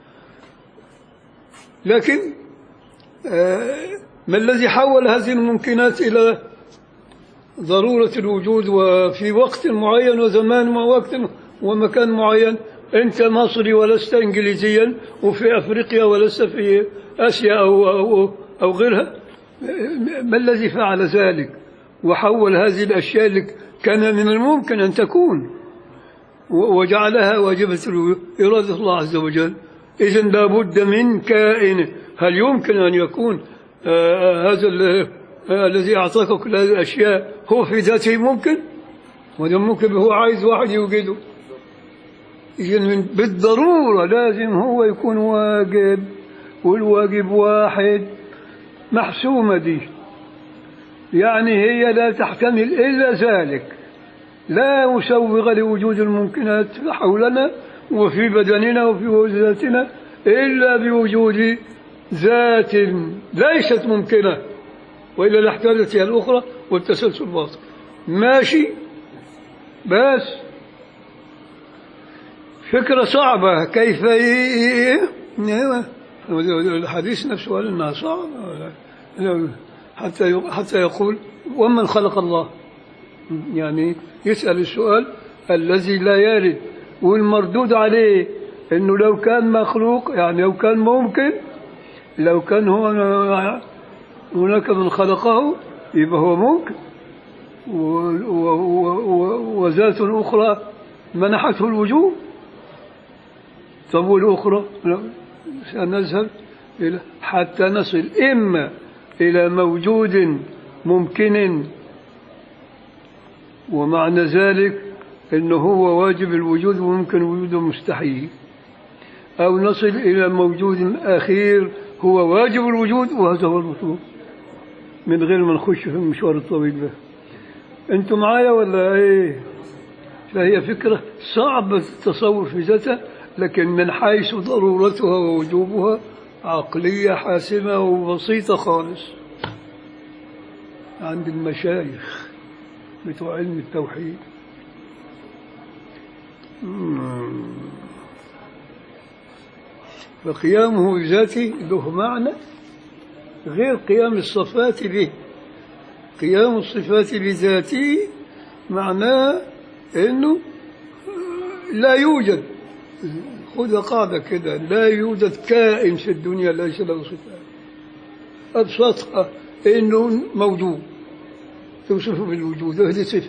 لكن آه، ما الذي حول هذه الممكنات إلى ضرورة الوجود وفي وقت معين وزمان ووقت ومكان معين أنت مصري ولست إنجليزيا وفي أفريقيا ولست في آسيا أو, أو, أو غيرها ما الذي فعل ذلك وحول هذه الأشياء اللي كان من الممكن أن تكون و- وجعلها واجبة الوجود إرادة الله عز وجل إذا لابد من كائن هل يمكن أن يكون آه، هذا ال- آه، الذي أعطاك كل هذه الأشياء هو في ذاته ممكن وده ممكن هو عايز واحد يوجده إذا من بالضرورة لازم هو يكون واجب والواجب واحد محسومة دي يعني هي لا تحتمل إلا ذلك لا مسوغ لوجود الممكنات حولنا وفي بدننا وفي ذاتنا إلا بوجود ذات ليست ممكنة وإلا لاحتاجت هي الأخرى والتسلسل باطل ماشي بس فكرة صعبة كيف ي- ي- الحديث نفسه قال انها صعبة ولا- حتى ي- حتى يقول ومن خلق الله يعني يسأل السؤال الذي لا يرد والمردود عليه انه لو كان مخلوق يعني لو كان ممكن لو كان هو هناك من خلقه يبقى هو ممكن و- و- و- و- وذات أخرى منحته الوجود طب والأخرى لا، سنذهب إلى حتى نصل إما إلى موجود ممكن ومعنى ذلك أنه هو واجب الوجود وممكن وجوده مستحيل أو نصل إلى موجود أخير هو واجب الوجود وهذا هو المطلوب من غير ما نخش في المشوار الطويل ده أنتم معايا ولا إيه فهي فكرة صعبة التصور في ذاتها لكن من حيث ضرورتها ووجوبها عقلية حاسمة وبسيطة خالص عند المشايخ بتوع علم التوحيد مم. فقيامه بذاته له معنى غير قيام الصفات به قيام الصفات بذاته معناه انه لا يوجد خذ قاعدة كده لا يوجد كائن في الدنيا ليس له صفات أبسطها إنه موجود توصفه بالوجود هذه صفة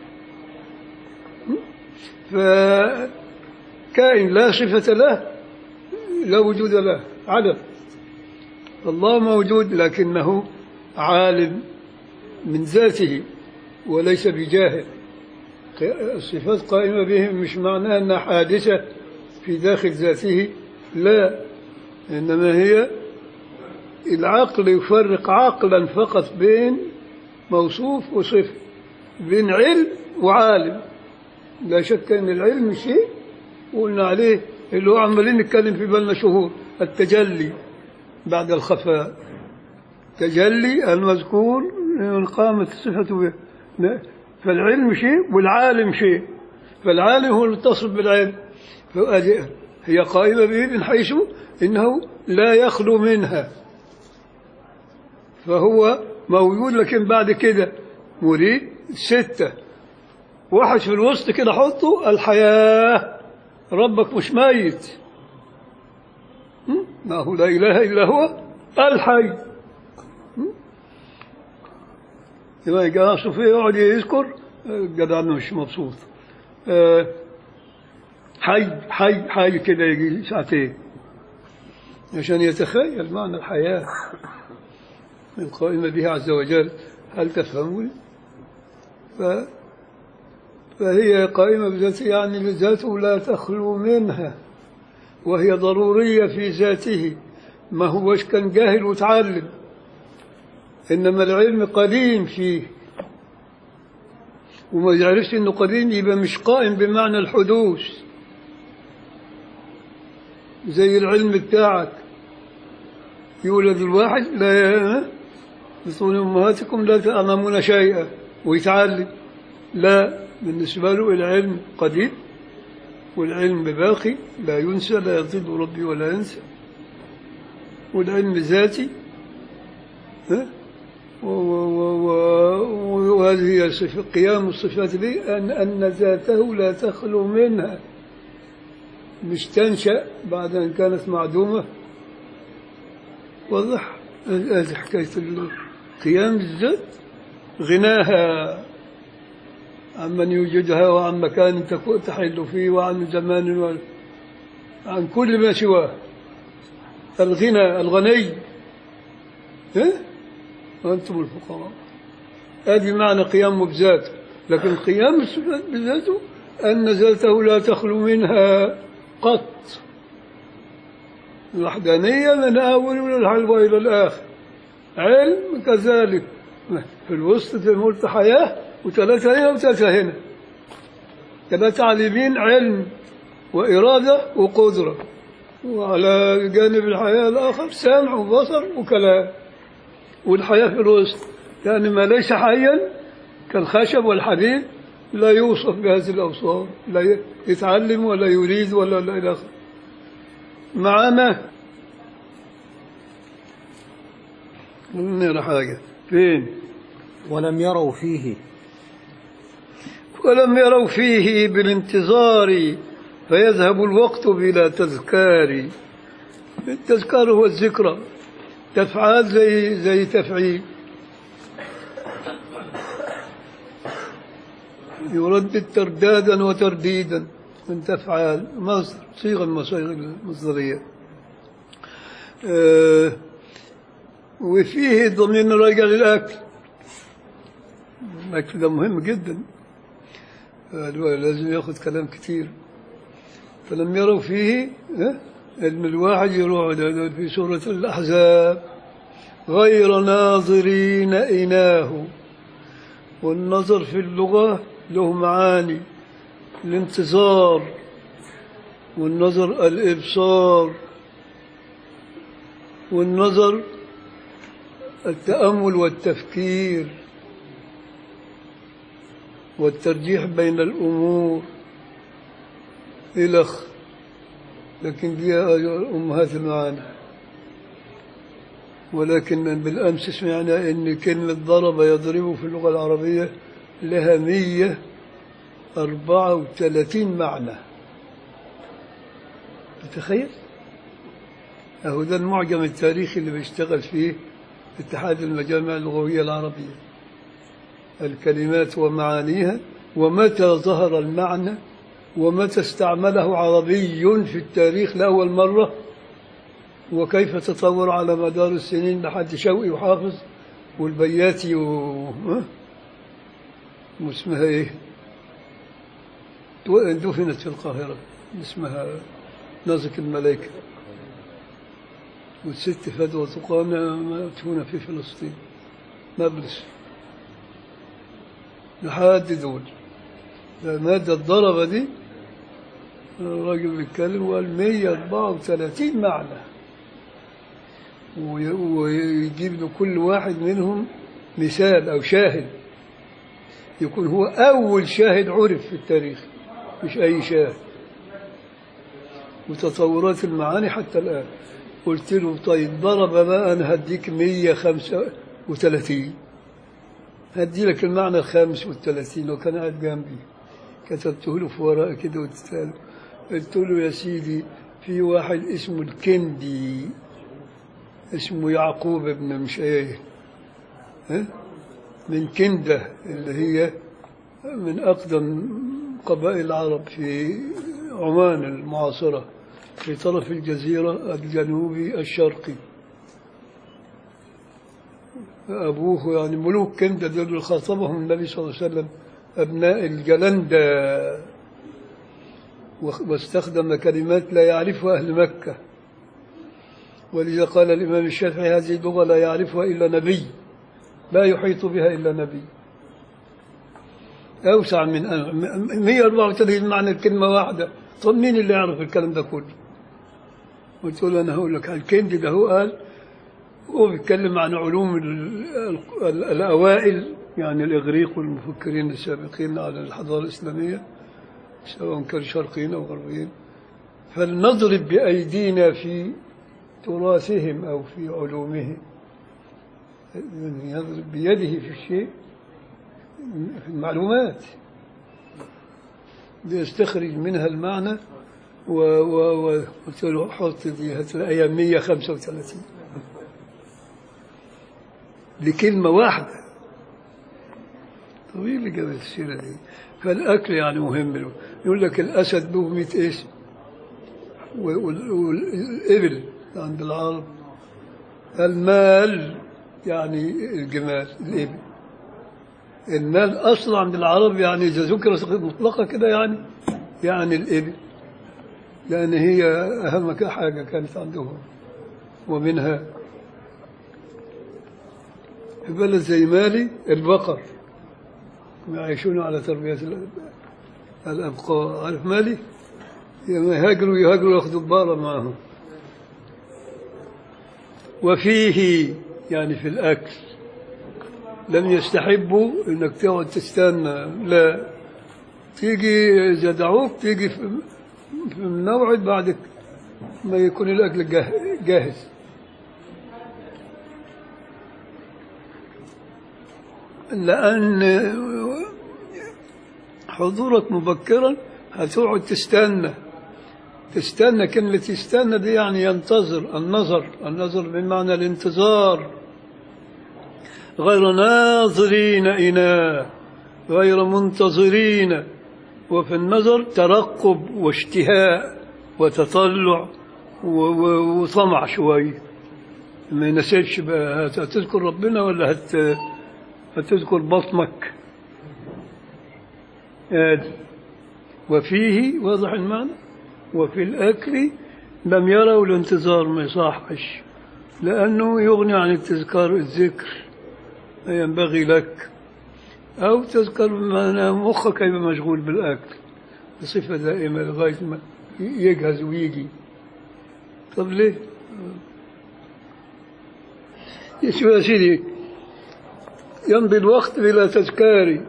فكائن لا صفة له لا وجود له عدم الله موجود لكنه عالم من ذاته وليس بجاهل الصفات قائمة به مش معناها أنها حادثة في داخل ذاته لا إنما هي العقل يفرق عقلا فقط بين موصوف وصفة بين علم وعالم لا شك أن العلم شيء وقلنا عليه اللي هو عمالين نتكلم في بالنا شهور التجلي بعد الخفاء تجلي المذكور من قامت صفته به فالعلم شيء والعالم شيء فالعالم هو المتصف بالعلم فهذه هي قائمة به من حيث إنه لا يخلو منها فهو موجود لكن بعد كده مريد ستة واحد في الوسط كده حطه الحياة ربك مش ميت م? ما هو لا إله إلا هو الحي م? لما يجي صوفيا يقعد يذكر جدع مش مبسوط آه، حي حي حي كده يجي ساعتين عشان يتخيل معنى الحياة القائمة به عز وجل هل تفهمون؟ ف فهي قائمة بذاته يعني ذاته لا تخلو منها وهي ضرورية في ذاته ما هوش كان جاهل وتعلم إنما العلم قديم فيه وما يعرفش إنه قديم يبقى مش قائم بمعنى الحدوث زي العلم بتاعك يولد الواحد لا بطون أمهاتكم لا تعلمون شيئا ويتعلم لا بالنسبة له العلم قديم والعلم باقي لا ينسى لا يضل ربي ولا ينسى والعلم ذاتي ها؟ و- و- و- وهذه هي صفة قيام الصفات به أن أن ذاته لا تخلو منها مش تنشأ بعد أن كانت معدومة واضح هذه حكاية قيام الذات غناها عمن يوجدها وعن مكان تكو- تحل فيه وعن زمان و- عن كل ما سواه الغنى الغني ها؟ وأنتم الفقراء هذه معنى قيامه بذاته لكن قيام الصفات بذاته أن ذاته لا تخلو منها قط الوحدانية من أول الحلوى إلى الآخر علم كذلك في الوسط في ملت حياة وثلاثة هنا وثلاثة هنا ثلاثة على اليمين علم وإرادة وقدرة وعلى جانب الحياة الآخر سمع وبصر وكلام والحياة في الوسط يعني ما ليس حيا كالخشب والحديد لا يوصف بهذه الأوصاف لا يتعلم ولا يريد ولا لا إلى آخره معنا نرى حاجة فين ولم يروا فيه ولم يروا فيه بالانتظار فيذهب الوقت بلا تذكار التذكار هو الذكرى تفعال زي زي تفعيل يردد تردادا وترديدا من تفعال مصدر صيغة من مصيغ المصدرية آه وفيه ضمن راجع للأكل الأكل ده مهم جدا آه، لازم ياخذ كلام كتير فلم يروا فيه آه، علم الواحد يروح ده- ده في سورة الأحزاب غير ناظرين إناه والنظر في اللغة له معاني الانتظار والنظر الإبصار والنظر التأمل والتفكير والترجيح بين الأمور إلخ لكن دي أمهات المعاني ولكن بالأمس سمعنا أن كلمة ضرب يضرب في اللغة العربية لها مية أربعة وثلاثين معنى تتخيل أهو ده المعجم التاريخي اللي بيشتغل فيه اتحاد المجامع اللغوية العربية الكلمات ومعانيها ومتى ظهر المعنى ومتى استعمله عربي في التاريخ لأول مرة وكيف تطور على مدار السنين لحد شوقي وحافظ والبياتي و... ها؟ واسمها ايه دو- دفنت في القاهرة اسمها نازك الملائكة والست فدوى تقامة مدفونة في فلسطين نابلس لحد دول المادة الضربة دي الراجل بيتكلم وقال 134 معنى وي- ويجيب له كل واحد منهم مثال أو شاهد يكون هو أول شاهد عرف في التاريخ مش أي شاهد وتطورات المعاني حتى الآن قلت له طيب ضرب بقى أنا هديك 135 هدي لك المعنى الخامس والثلاثين لو كان قاعد جنبي كتبته له في ورقة كده وتتقال قلت له يا سيدي في واحد اسمه الكندي اسمه يعقوب ابن مش ايه ها؟ من كندة اللي هي من أقدم قبائل العرب في عمان المعاصرة في طرف الجزيرة الجنوبي الشرقي أبوه يعني ملوك كندة دول اللي خاطبهم النبي صلى الله عليه وسلم أبناء الجلندة واخ- واستخدم كلمات لا يعرفها أهل مكة ولذا قال الإمام الشافعي هذه اللغة لا يعرفها إلا نبي لا يحيط بها إلا نبي أوسع من أ- م- 134 معنى الكلمة واحدة طب مين اللي يعرف الكلام ده كله قلت له أنا هقول لك الكندي ده هو قال هو بيتكلم عن علوم ال- ال- الأوائل يعني الإغريق والمفكرين السابقين على الحضارة الإسلامية سواء كانوا شرقيين أو غربيين فلنضرب بأيدينا في تراثهم أو في علومهم يعني يضرب بيده في الشيء في المعلومات ليستخرج منها المعنى و و و قلت له حط دي هتلاقيها 135 لكلمة واحدة طويل جاب السيرة دي فالأكل يعني مهم له يقول لك الأسد له 100 اسم وال- وال- والإبل عند العرب المال يعني الجمال الإبل المال أصلا عند العرب يعني إذا ذكر مطلقة كده يعني يعني الإبل لأن هي أهم حاجة كانت عندهم ومنها في بلد زي مالي البقر يعيشون على تربية ال- الأبقار عارف مالي لما يهاجروا يهاجروا ياخذوا البقرة معهم وفيه يعني في الأكل لم يستحبوا انك تقعد تستنى لا تيجي اذا دعوك تيجي في في الموعد بعد ما يكون الاكل جاه- جاهز لان حضورك مبكرا هتقعد تستنى تستنى كلمة تستنى دي يعني ينتظر النظر النظر بمعنى الانتظار غير ناظرين إناء غير منتظرين وفي النظر ترقب واشتهاء وتطلع و- و- وطمع شوي ما ينسيتش بقى هت- هتذكر ربنا ولا هت هتذكر بطنك آدي وفيه واضح المعنى وفي الأكل لم يروا الانتظار ما يصحش لأنه يغني عن التذكار الذكر ما ينبغي لك أو تذكر ما مخك يبقى مشغول بالأكل بصفة دائمة لغاية ما يجهز ويجي طب ليه؟ شوف يا سيدي يمضي الوقت بلا تذكاري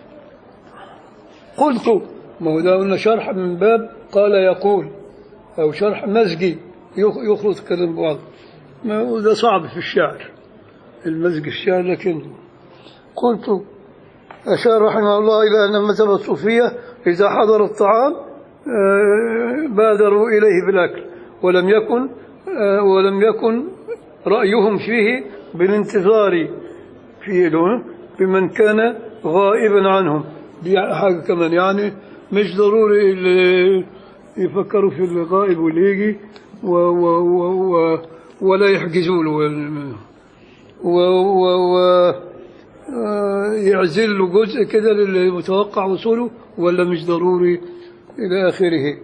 قلت ما هو ده قلنا شرح من باب قال يقول أو شرح مزجي يخ- يخلط كلام بعض ما هو ده صعب في الشعر المزج الشعر لكن قلت أشار رحمه الله إلى أن المذهب الصوفية إذا حضر الطعام آه، بادروا إليه بالأكل ولم يكن آه، ولم يكن رأيهم فيه بالانتظار فيه له بمن كان غائبا عنهم دي حاجة كمان يعني مش ضروري ال- يفكروا في الغائب واللي يجي و و و و ولا يحجزوا له وال- و و و آه، يعزل له جزء كده للي متوقع وصوله ولا مش ضروري إلى آخره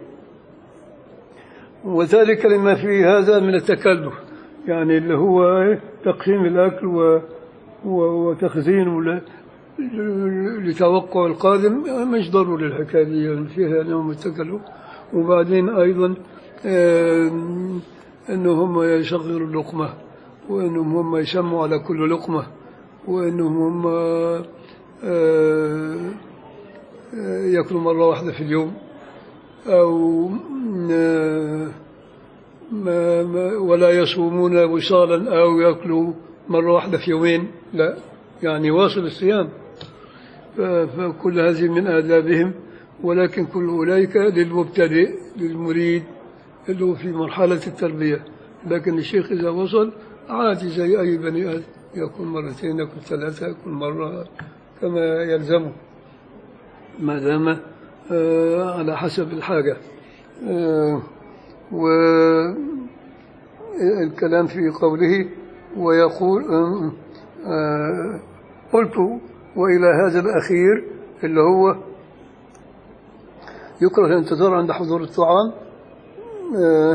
وذلك لما في هذا من التكلف يعني اللي هو إيه؟ تقسيم الأكل و و- وتخزينه ل- لتوقع القادم مش ضروري الحكاية دي يعني فيها نوع من التكلف وبعدين أيضا آم، أنهم يصغروا اللقمة وأنهم هم يسموا على كل لقمة وأنهم هم آه، آه، يأكلوا مرة واحدة في اليوم أو آه، ما ما ولا يصومون وصالا أو يأكلوا مرة واحدة في يومين لا يعني واصل الصيام ف- فكل هذه من آدابهم ولكن كل أولئك للمبتدئ للمريد اللي هو في مرحلة التربية لكن الشيخ إذا وصل عادي زي أي بني آدم يكون مرتين يكون ثلاثة يكون مرة كما يلزمه ما دام آه، على حسب الحاجة آه، والكلام في قوله ويقول آه، آه، قلت وإلى هذا الأخير اللي هو يكره الانتظار عند حضور الطعام آه،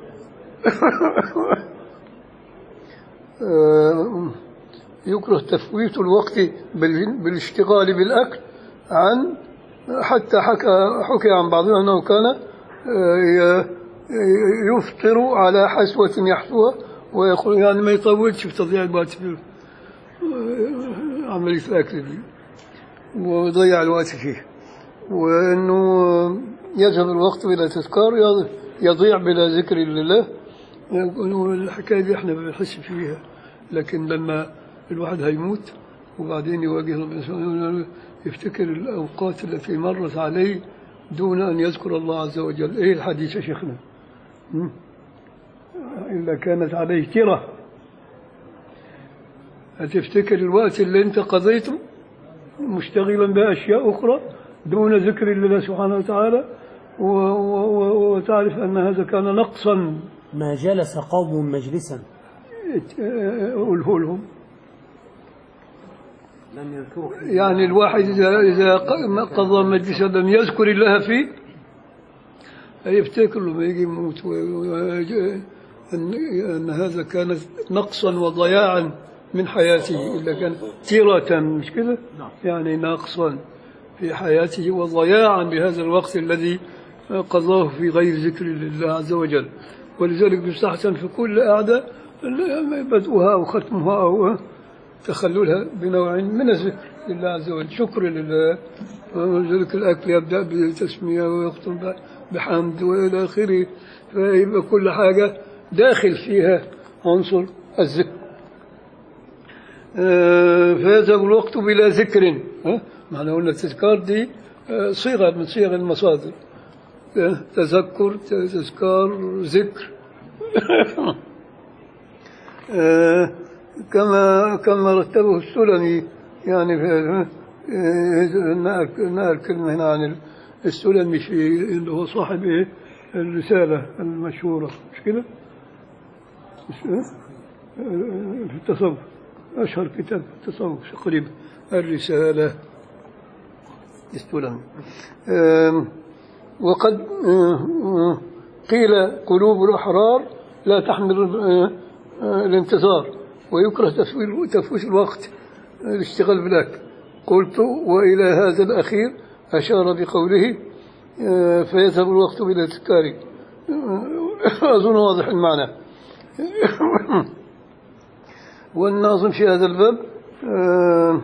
آه، يكره تفويت الوقت بال- بالاشتغال بالأكل عن حتى حكى حكي عن بعضهم أنه كان آه، ي- يفطر على حسوة يحثوها ويقول يعني ما يطولش في تضييع الوقت في آه، عملية الأكل دي ويضيع الوقت فيه وأنه يذهب الوقت بلا تذكار يض- يضيع بلا ذكر لله يقولوا الحكاية دي احنا ما بنحس فيها لكن لما الواحد هيموت وبعدين يواجه ربنا سبحانه وتعالى يفتكر الأوقات التي مرت عليه دون أن يذكر الله عز وجل إيه الحديث يا شيخنا م? إلا كانت عليه كرة هتفتكر الوقت اللي انت قضيته مشتغلا بأشياء أخرى دون ذكر الله سبحانه وتعالى و- و- و- وتعرف أن هذا كان نقصا ما جلس قوم مجلسا قوله لهم لم يذكروا يعني الواحد إذا إذا ق- قضى مجلسا لم يذكر الله فيه يفتكر لما يجي يموت و- و- أن, أن هذا كان نقصا وضياعا من حياته إلا كان تيرة مش كده يعني نقصا في حياته وضياعا لهذا الوقت الذي قضاه في غير ذكر لله عز وجل ولذلك يستحسن في كل قعدة بدءها أو ختمها أو تخللها بنوع من الذكر لله عز وجل شكر لله ولذلك الأكل يبدأ بتسمية ويختم بحمد وإلى آخره فيبقى كل حاجة داخل فيها عنصر الذكر آه، فيذهب الوقت بلا ذكر ها؟ معنى قلنا التذكار دي آه، صيغة من صيغ المصادر آه، تذكر تذكار ذكر آه، كما كما رتبه السلمي يعني في آه، آه، نقل نقل كلمة هنا عن السلمي في اللي هو صاحب إيه؟ الرسالة المشهورة مش كده؟ مش آه؟ آه، في التصوف أشهر كتاب في التصوف تقريبا الرسالة السلمي آم، وقد آه، آه، قيل قلوب الأحرار لا تحمل آه، آه، الانتظار ويكره تفويل- تفويت الوقت آه، الاشتغال بالأكل قلت وإلى هذا الأخير أشار بقوله آه، فيذهب الوقت بلا تذكار آه، أظن واضح المعنى والناظم في هذا الباب آه،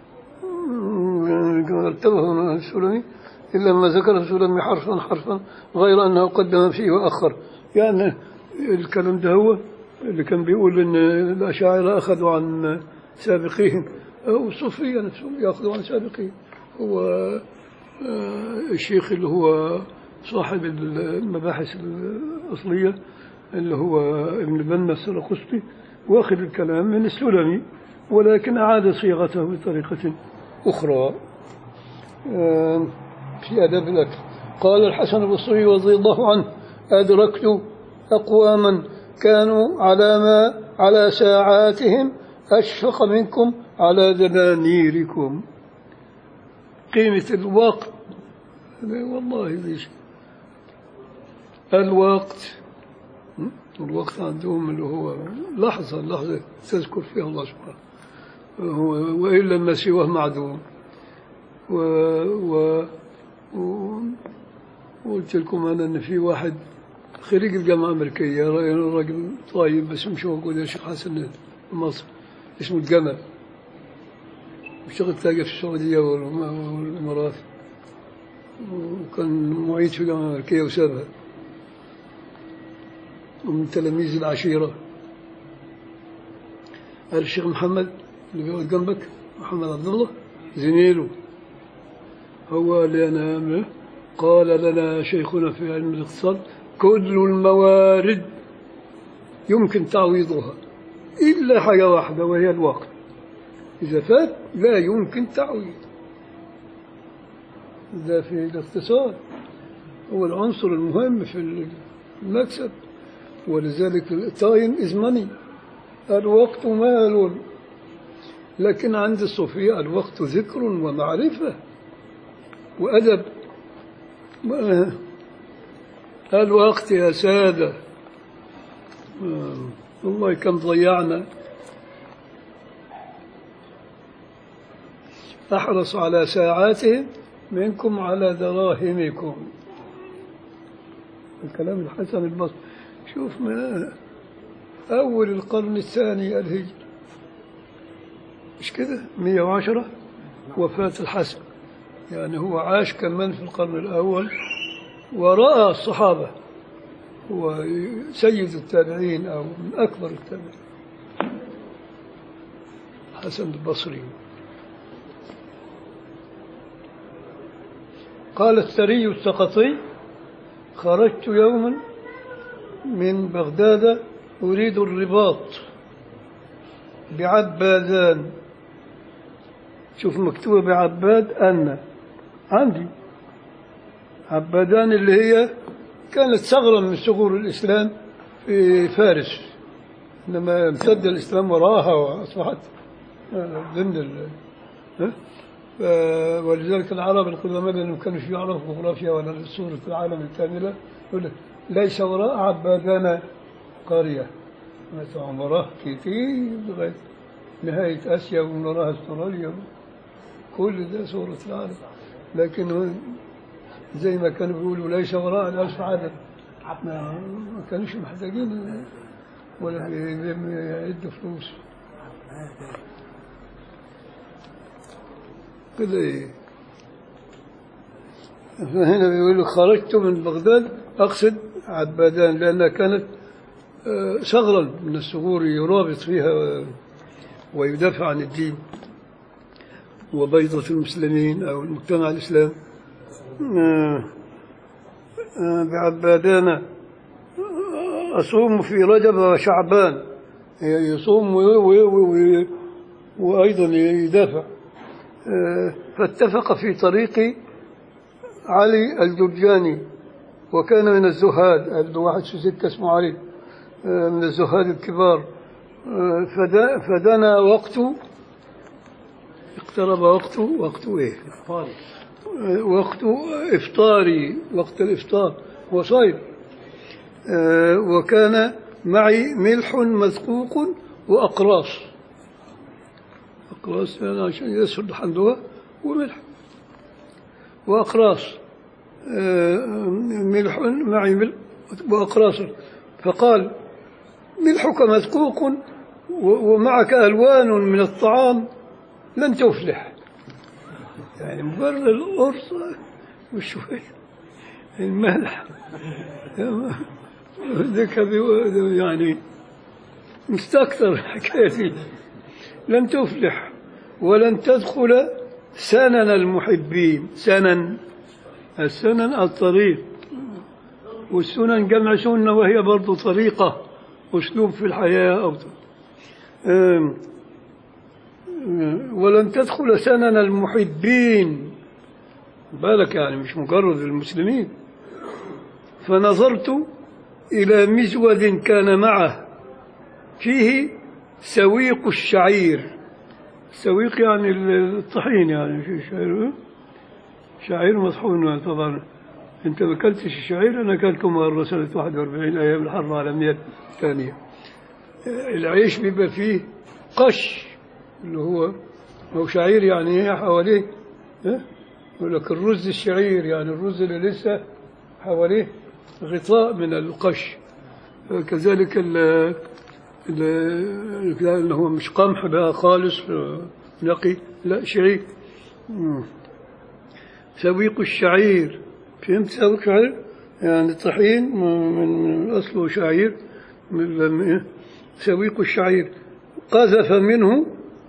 ارتبه السلمي إلا ما ذكر السلمي حرفا حرفا غير أنه قدم فيه وأخر يعني الكلام ده هو اللي كان بيقول إن الأشاعرة أخذوا عن سابقيهم أو الصوفية نفسهم يأخذوا عن سابقيهم هو آه، الشيخ اللي هو صاحب المباحث الأصلية اللي هو ابن بنا السرقسطي واخذ الكلام من السلمي ولكن أعاد صياغته بطريقة أخرى آه، في آداب الأكل قال الحسن البصري رضي الله عنه أدركت أقواما كانوا على ما على ساعاتهم أشفق منكم على دنانيركم قيمة الوقت والله ليش الوقت الوقت عندهم اللي هو لحظة لحظة تذكر فيها الله سبحانه هو وإلا ما سواه معدوم و, و, و وقلت لكم أنا إن في واحد خريج الجامعة الأمريكية راجل طيب بس مش موجود يا شيخ حسن في مصر اسمه الجمل واشتغل تاجر في السعودية والم- والإمارات وكان معيد في الجامعة الأمريكية وسابها ومن تلاميذ العشيرة قال الشيخ محمد اللي بيقعد جنبك محمد عبد الله زميله هو اللي أنا قال لنا شيخنا في علم الاقتصاد كل الموارد يمكن تعويضها إلا حاجة واحدة وهي الوقت إذا فات لا يمكن تعويض ده في الاقتصاد هو العنصر المهم في المكسب ولذلك التايم از ماني الوقت مال لكن عند الصوفية الوقت ذكر ومعرفة وأدب ما- الوقت يا سادة آه، والله كم ضيعنا أحرص على ساعاتهم منكم على دراهمكم الكلام الحسن البصري شوف من أول القرن الثاني الهجري مش كده 110 وفاة الحسن يعني هو عاش كمان في القرن الأول ورأى الصحابة هو سيد التابعين أو من أكبر التابعين حسن البصري قال الثري السقطي خرجت يوما من بغداد أريد الرباط بعبادان شوف مكتوبة بعباد أن عندي عبادان اللي هي كانت ثغرة من ثغور الإسلام في فارس إنما امتد الإسلام وراها وأصبحت آه، ضمن ال ها؟ ف- ولذلك العرب القدماء لأنهم كانوا يعرفوا جغرافيا ولا صورة العالم الكاملة يقول لك ليس وراء عبادنا قرية مثلا وراه كتير لغاية نهاية آسيا ومن وراها استراليا كل ده سورة العالم لكن هو زي ما كانوا بيقولوا ليس وراء الألف عدد ما ما كانوش محتاجين ولا يعدوا فلوس كده ايه فهنا بيقول لك خرجت من بغداد أقصد عبادان لأنها كانت آه، ثغرا من الثغور يرابط فيها و- ويدافع عن الدين وبيضة المسلمين أو المجتمع الإسلامي آه، آه، بعبادان آه، أصوم في رجب وشعبان يصوم وي- وي- وي- وأيضا يدافع آه، فاتفق في طريق علي الجرجاني وكان من الزهاد عنده واحد في سكة اسمه علي آه، من الزهاد الكبار آه، فدا- فدنا وقت اقترب وقت وقت ايه طالب آه، وقت افطاري وقت الافطار هو صايم آه، وكان معي ملح مذقوق واقراص اقراص يعني عشان يسهل الحندوه وملح واقراص آه، ملح معي ملح واقراص فقال ملحك مذقوق و- ومعك الوان من الطعام لن تفلح يعني مجرد القرص وشوية الملح ذاك بي- يعني مستكثر الحكاية دي لن تفلح ولن تدخل سنن المحبين سنن السنن الطريق والسنن جمع سنة وهي برضو طريقة أسلوب في الحياة أو أم، أم، ولن تدخل سنن المحبين بالك يعني مش مجرد المسلمين فنظرت إلى مزود كان معه فيه سويق الشعير سويق يعني الطحين يعني في شعير شعير مطحون طبعا انت ما اكلتش الشعير انا اكلته مره سنه 41 ايام الحرب العالميه الثانيه العيش بيبقى فيه قش اللي هو هو شعير يعني ايه حواليه ها؟ يقول لك الرز الشعير يعني الرز اللي لسه حواليه غطاء من القش كذلك ال ال- اللي هو مش قمح بقى خالص نقي لا شعير مم. سويق الشعير فهمت سويق الشعير يعني طحين من من أصله شعير من من- سويق الشعير قذف منه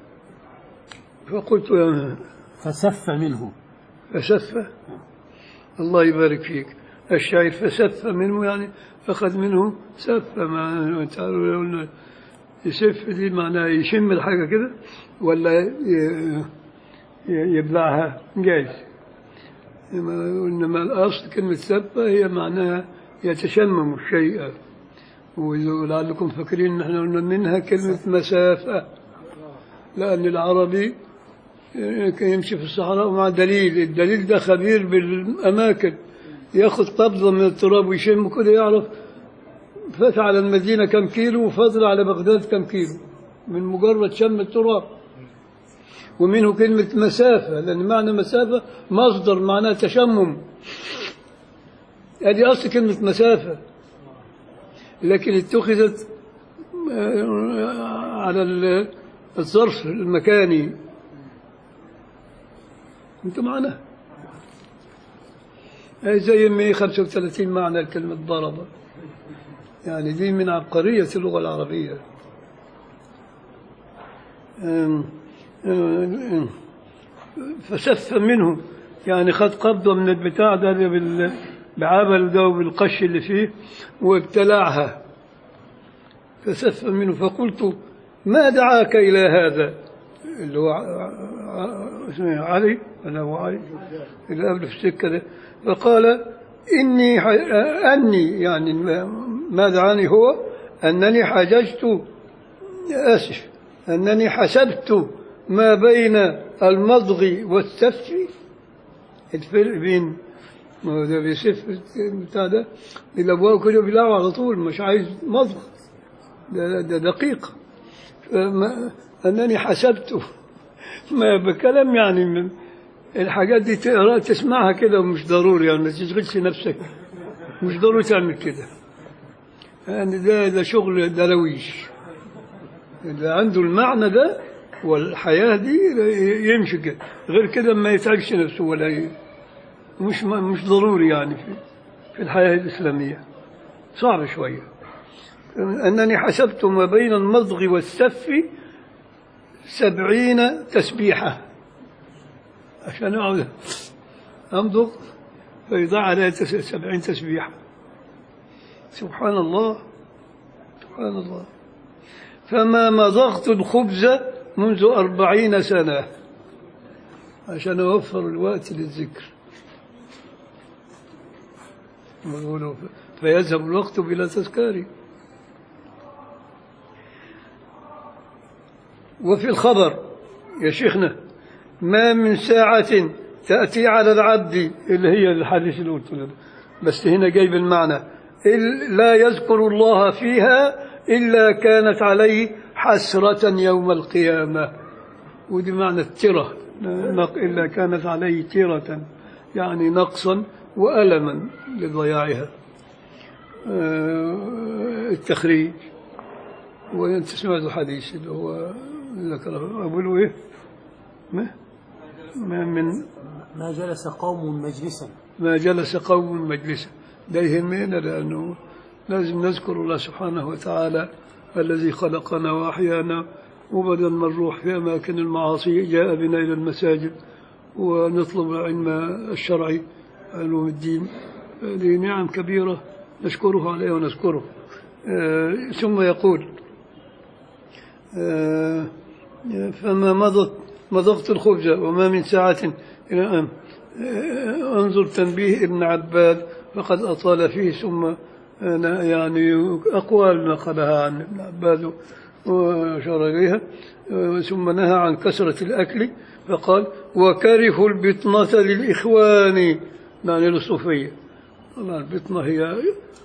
فقلت يا فسف منه فسف الله يبارك فيك الشعير فسف منه يعني أخذ منه سف مع تعالوا لو قلنا يسف دي معناها يشم الحاجة كده ولا ي- ي- يبلعها جايز إنما إنما الأصل كلمة سفة هي معناها يتشمم الشيء ولعلكم فاكرين إن احنا قلنا منها كلمة مسافة لأن العربي كان يمشي في الصحراء مع دليل الدليل ده خبير بالأماكن ياخذ قبضة من التراب ويشم كده يعرف فات على المدينة كم كيلو وفضل على بغداد كم كيلو من مجرد شم التراب ومنه كلمة مسافة لأن معنى مسافة مصدر معناه تشمم هذه أصل كلمة مسافة لكن اتخذت آه، على ال- الظرف المكاني انت معنا هي زي 135 معنى لكلمة ضرب يعني دي من عبقرية اللغة العربية أم- أم- فسف منه يعني خد قبضة من البتاع ده بال- بعبل ده وبالقش اللي فيه وابتلعها فسف منه فقلت ما دعاك إلى هذا اللي هو ع- ع- اسمه علي أنا هو علي اللي قبل في السكة ده فقال إني ح- أني يعني ما- ما دعاني هو أنني حججت آسف أنني حسبت ما بين المضغ والسف الفرق بين ما هو ده بيسف بتاع ده الابواب كده بيلعبوا على طول مش عايز مضغ ده, ده دقيق فما انني حسبته ما بكلام يعني من الحاجات دي تقرا تسمعها كده ومش ضروري يعني ما تشغلش نفسك مش ضروري تعمل كده يعني ده ده شغل درويش اللي عنده المعنى ده والحياة دي يمشي كده غير كده ما يتعبش نفسه ولا ي... مش مش ضروري يعني في, في الحياة الإسلامية صعب شوية أنني حسبت ما بين المضغ والسف سبعين تسبيحة عشان أقعد أمضغ فيضع عليها تس- سبعين تسبيحة سبحان الله سبحان الله فما مضغت الخبز منذ أربعين سنة عشان أوفر الوقت للذكر يقولوا فيذهب الوقت بلا تذكار وفي الخبر يا شيخنا ما من ساعة تأتي على العبد اللي هي الحديث اللي قلت له بس هنا جايب المعنى إل- لا يذكر الله فيها إلا كانت عليه حسرة يوم القيامة ودي معنى الترة نق- إلا كانت عليه ترة يعني نقصا وألما لضياعها آه، التخريج وانت سمعت الحديث اللي هو ذكره أبو له إيه؟ ما ما من ما جلس قوم مجلسا ما جلس قوم مجلسا ده يهمنا لأنه لازم نذكر الله سبحانه وتعالى الذي خلقنا وأحيانا وبدل ما نروح في أماكن المعاصي جاء بنا إلى المساجد ونطلب العلم الشرعي علوم الدين هذه نعم كبيرة نشكره عليه ونذكره آه، ثم يقول آه، فما مضت مضغت الخبز وما من ساعة إلى أن آه، انظر تنبيه ابن عباد فقد أطال فيه ثم أنا يعني أقوال نقلها عن ابن عباد وأشار إليها آه، ثم نهى عن كثرة الأكل فقال وكرهوا البطنة للإخوان يعني للصوفية طبعا البطنة هي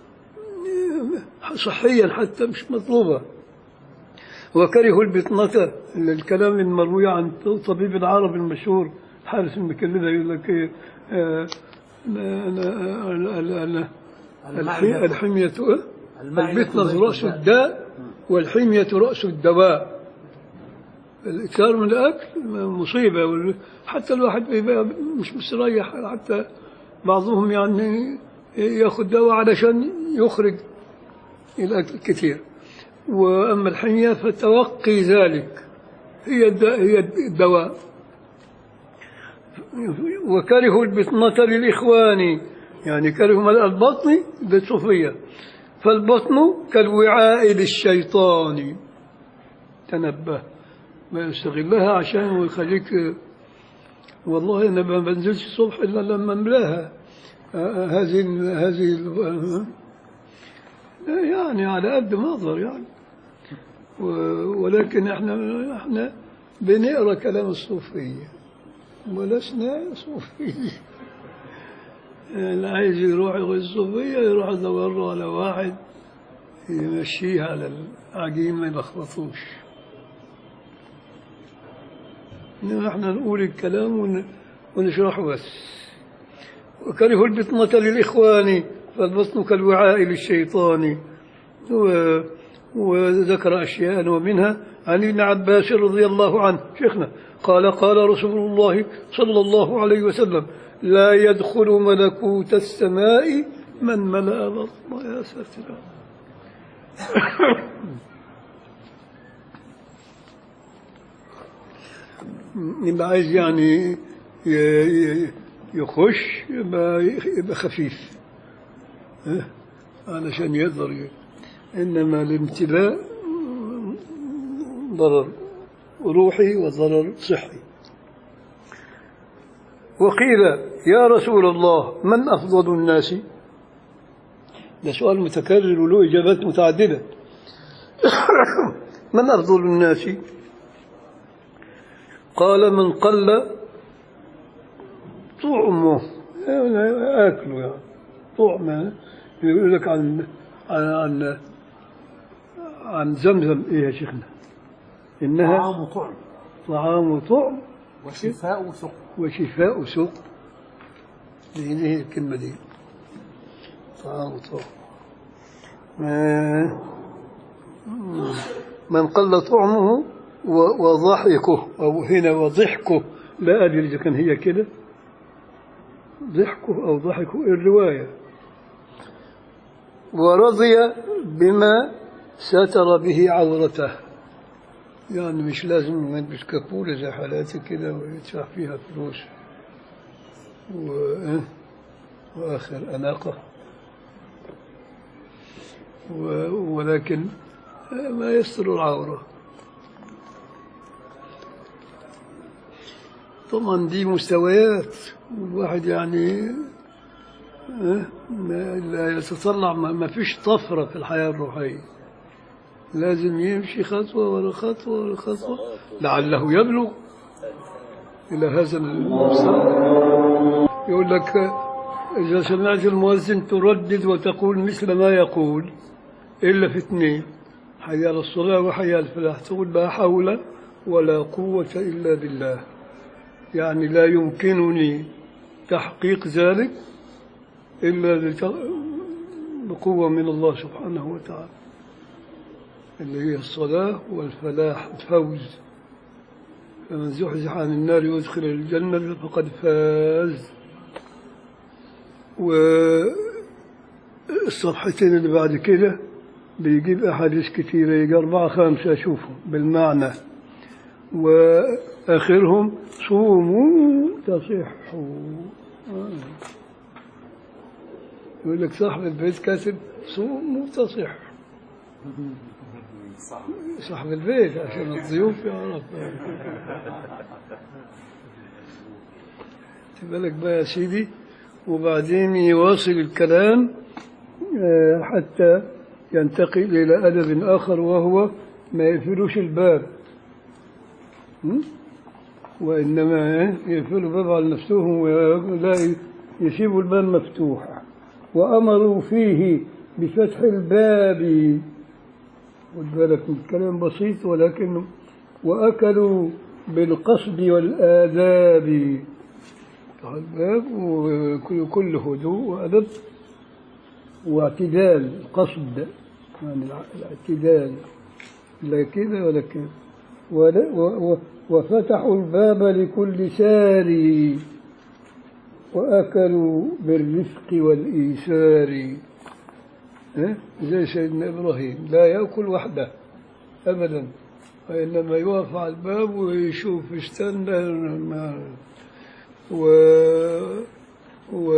صحيا حتى مش مطلوبة وكرهوا البطنة الكلام المروي عن طبيب العرب المشهور حارس المكلدة يقول لك إيه، آه، آه، ال- ال- ال- الحي- الحمية إيه؟ المعدة البطنة رأس الداء والحمية رأس الدواء الإكثار من الأكل مصيبة وال- حتى الواحد بيبقى مش مستريح حتى بعضهم يعني ياخذ دواء علشان يخرج الأكل كثير وأما الحمية فتوقي ذلك هي الد- هي الدواء وكرهوا البطنة للإخوان يعني كرهوا ملء البطن بالصوفية فالبطن كالوعاء للشيطان تنبه ما يستغلها عشان يخليك والله انا ما بنزلش الصبح الا لما املاها آه، هذه ال- هذه ال- آه، يعني على قد ما اقدر يعني و- ولكن احنا احنا بنقرا كلام الصوفيه ولسنا صوفيه اللي عايز يروح يغوي الصوفيه يروح يدور له على واحد يمشيه على العجين ما يلخبطوش إنما احنا نقول الكلام ون- ونشرحه بس وكرهوا البطنة للإخوان فالبطن كالوعاء للشيطان و- وذكر أشياء ومنها عن ابن عباس رضي الله عنه شيخنا قال قال رسول الله صلى الله عليه وسلم لا يدخل ملكوت السماء من ملأ بطنه يا ساتر يبقى عايز يعني ي- ي- يخش يبقى يبقى خفيف ها؟ علشان يقدر ي- انما الامتلاء ضرر روحي وضرر صحي وقيل يا رسول الله من افضل الناس ده سؤال متكرر وله اجابات متعدده من افضل الناس قال من قل طعمه اكله يعني طعم يقول لك عن عن عن, عن زمزم ايه يا شيخنا انها طعام طعم طعام وطعم وشفاء سقم وشفاء سوق دي دي هي الكلمة دي طعام وطعم ما- من قل طعمه و- وضحكه أو هنا وضحكه لا أدري إذا كان هي كده ضحكه أو ضحكه الرواية ورضي بما ستر به عورته يعني مش لازم يلبس كابولة زي حالاتي كده ويدفع فيها فلوس و... وآخر أناقة و... ولكن ما يستر العورة طبعا دي مستويات الواحد يعني آه، ما- لا يتطلع ما ما فيش طفرة في الحياة الروحية لازم يمشي خطوة ورا خطوة ورا خطوة لعله يبلغ إلى هذا المستوى يقول لك إذا سمعت المؤذن تردد وتقول مثل ما يقول إلا في اثنين حي على الصلاة وحي على الفلاح تقول لا حول ولا قوة إلا بالله يعني لا يمكنني تحقيق ذلك إلا لت- بقوة من الله سبحانه وتعالى اللي هي الصلاة والفلاح الفوز فمن زحزح عن النار ويدخل الجنة فقد فاز والصفحتين اللي بعد كده بيجيب أحاديث كثيرة يجي أربعة خمسة أشوفهم بالمعنى وآخرهم صوموا تصحوا آه. يقول لك صاحب البيت كاتب صوموا تصحوا صاحب البيت عشان الضيوف يعرف بالك بقى يا سيدي وبعدين يواصل الكلام آه، حتى ينتقل إلى أدب آخر وهو ما يقفلوش الباب م? وإنما إيه؟ يقفلوا الباب على نفسهم ولا يسيبوا الباب مفتوح وأمروا فيه بفتح الباب خد بالك من الكلام بسيط ولكنه وأكلوا بالقصد والآداب فتح الباب وكل هدوء وأدب واعتدال القصد يعني الع- الاعتدال لا كده ولا كده ولا- و- و- وفتحوا الباب لكل ساري وأكلوا بالرفق والإيسار ها؟ زي سيدنا إبراهيم لا يأكل وحده أبدا وإنما يقف على الباب ويشوف يستنى ما و و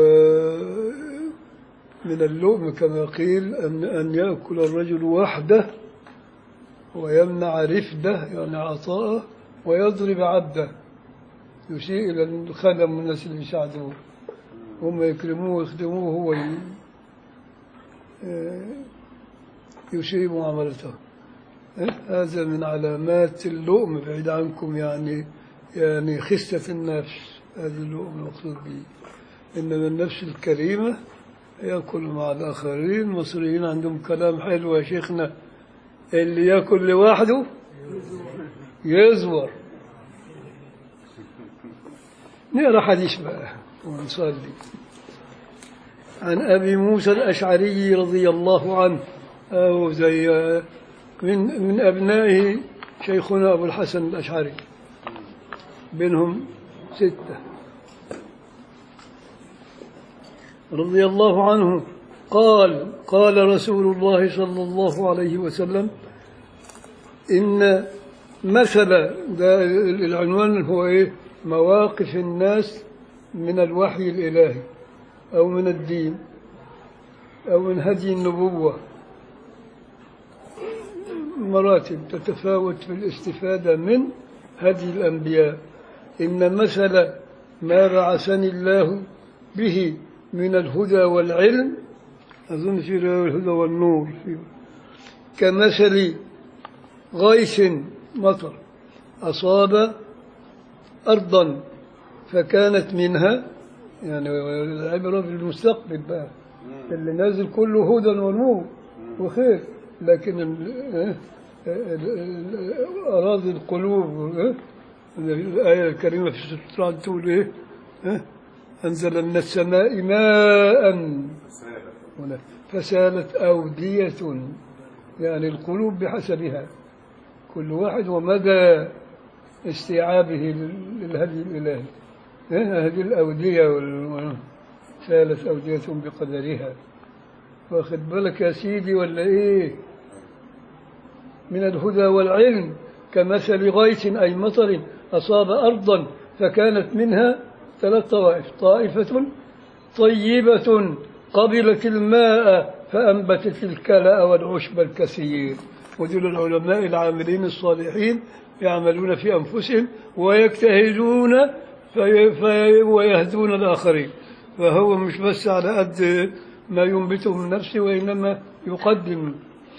من اللؤم كما قيل أن أن يأكل الرجل وحده ويمنع رفده يعني عطاءه ويضرب عبده يسيء إلى الخدم والناس اللي يساعدوه هم يكرموه ويخدموه هو ي- آه، يسيء معاملته إيه؟ هذا من علامات اللؤم بعيد عنكم يعني يعني خسة النفس هذا اللؤم المقصود به إنما النفس الكريمة يأكل مع الآخرين المصريين عندهم كلام حلو يا شيخنا اللي يأكل لوحده يزور نقرا حديث بقى ونصلي عن أبي موسى الأشعري رضي الله عنه أو زي من من أبنائه شيخنا أبو الحسن الأشعري بينهم ستة رضي الله عنه قال قال رسول الله صلى الله عليه وسلم إن مثل ده العنوان هو إيه مواقف الناس من الوحي الإلهي أو من الدين أو من هدي النبوة مراتب تتفاوت في الاستفادة من هدي الأنبياء إن مثل ما بعثني الله به من الهدى والعلم أظن في الهدى والنور في كمثل غيث مطر أصاب أرضا فكانت منها يعني العبرة بالمستقبل بقى اللي نازل كله هدى ونور وخير لكن ال- ال- ال- أراضي القلوب اه؟ الآية الكريمة في سورة الرعد تقول إيه؟ اه؟ أنزل من السماء ماء هنا فسالت أودية يعني القلوب بحسبها كل واحد ومدى استيعابه لل- للهدي الإلهي اه؟ هذه الأودية وال- سالت أودية بقدرها واخد بالك يا سيدي ولا إيه من الهدى والعلم كمثل غيث أي مطر أصاب أرضا فكانت منها ثلاث طوائف طائفة طيبة قبلت الماء فأنبتت الكلأ والعشب الكثير ودول العلماء العاملين الصالحين يعملون في أنفسهم ويجتهدون في في ويهدون الآخرين فهو مش بس على قد ما ينبته من نفسه وإنما يقدم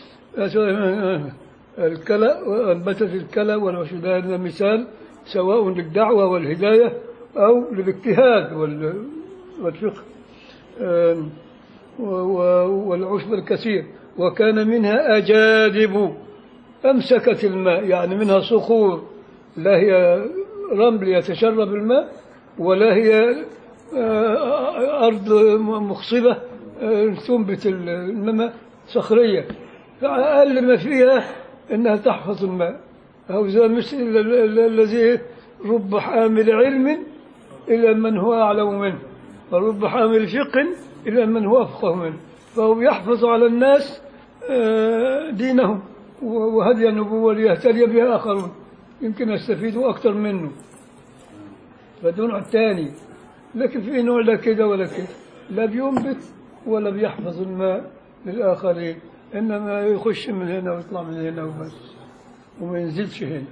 الكلى وأنبتت الكلى والعشب هذا مثال سواء للدعوة والهداية أو للاجتهاد وال- والفقه آم، و- و- والعشب الكثير وكان منها أجادب أمسكت الماء يعني منها صخور لا هي رمل يتشرب الماء ولا هي آه، أرض مخصبة آه، تنبت ال- إنما صخرية فأقل ما فيها أنها تحفظ الماء أو زي مثل ال- ال- الذي رب حامل علم إلى من هو أعلم منه ورب حامل فقه إلى من هو أفقه منه فهو يحفظ على الناس آه، دينهم وهدي النبوة ليهتدي بها آخرون يمكن يستفيدوا أكثر منه فده نوع الثاني لكن في نوع لا كده ولا كده لا بينبت ولا بيحفظ الماء للآخرين إنما يخش من هنا ويطلع من هنا وبس وما ينزلش هنا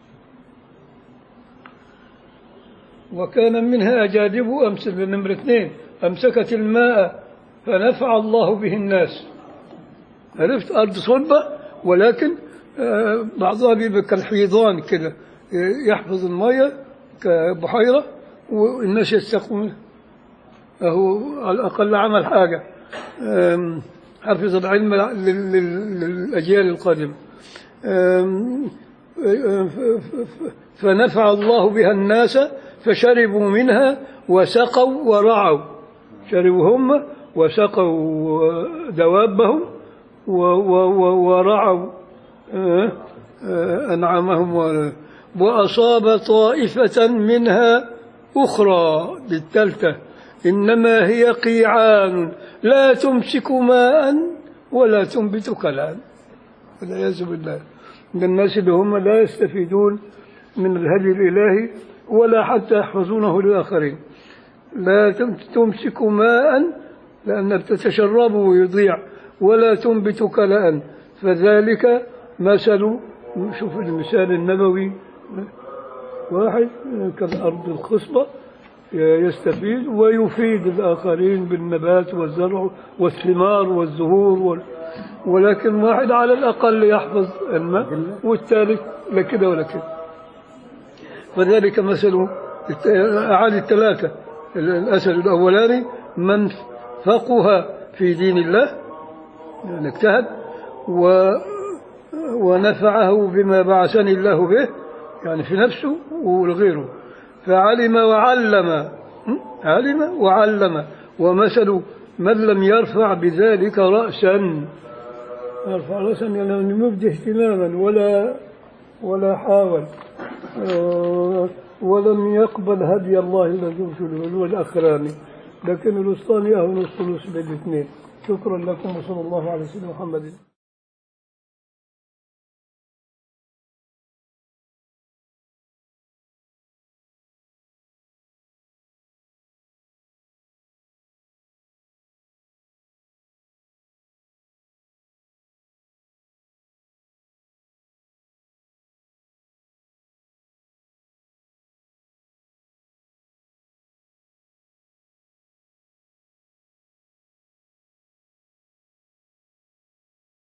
وكان منها أجادب أمسك نمرة اثنين أمسكت الماء فنفع الله به الناس عرفت أرض صلبة ولكن آه، بعضها بيبقى كالحيضان كده آه، يحفظ المية كبحيرة والناس يستقوا منها هو على الأقل عمل حاجة آم، حفظ العلم لل- لل- للأجيال القادمة آم، آم، ف- ف- ف- فنفع الله بها الناس فشربوا منها وسقوا ورعوا شربوا هم وسقوا دوابهم و- و- و- ورعوا آه، آه، أنعامهم و- وأصاب طائفة منها أخرى بالتالتة إنما هي قيعان لا تمسك ماء ولا تنبت كلام والعياذ بالله من الناس اللي هم لا يستفيدون من الهدي الإلهي ولا حتى يحفظونه للآخرين لا تم- تمسك ماء لأنك تتشرب ويضيع ولا تنبت كلاء فذلك مثل شوف المثال النبوي واحد كالأرض الخصبة يستفيد ويفيد الآخرين بالنبات والزرع والثمار والزهور وال... ولكن واحد على الأقل يحفظ الماء والثالث لا كده ولا كده فذلك مثل الت- أعاد الثلاثة الأسد الأولاني من فقه في دين الله يعني اجتهد و ونفعه بما بعثني الله به يعني في نفسه ولغيره فعلم وعلم م? علم وعلم ومثل من لم يرفع بذلك رأسا يرفع رأسا يعني لم يبدي اهتماما ولا ولا حاول آه، ولم يقبل هدي الله الذي أرسله هو الأخراني لكن الوسطاني أهون الثلث بالاثنين شكرا لكم وصلى الله على سيدنا محمد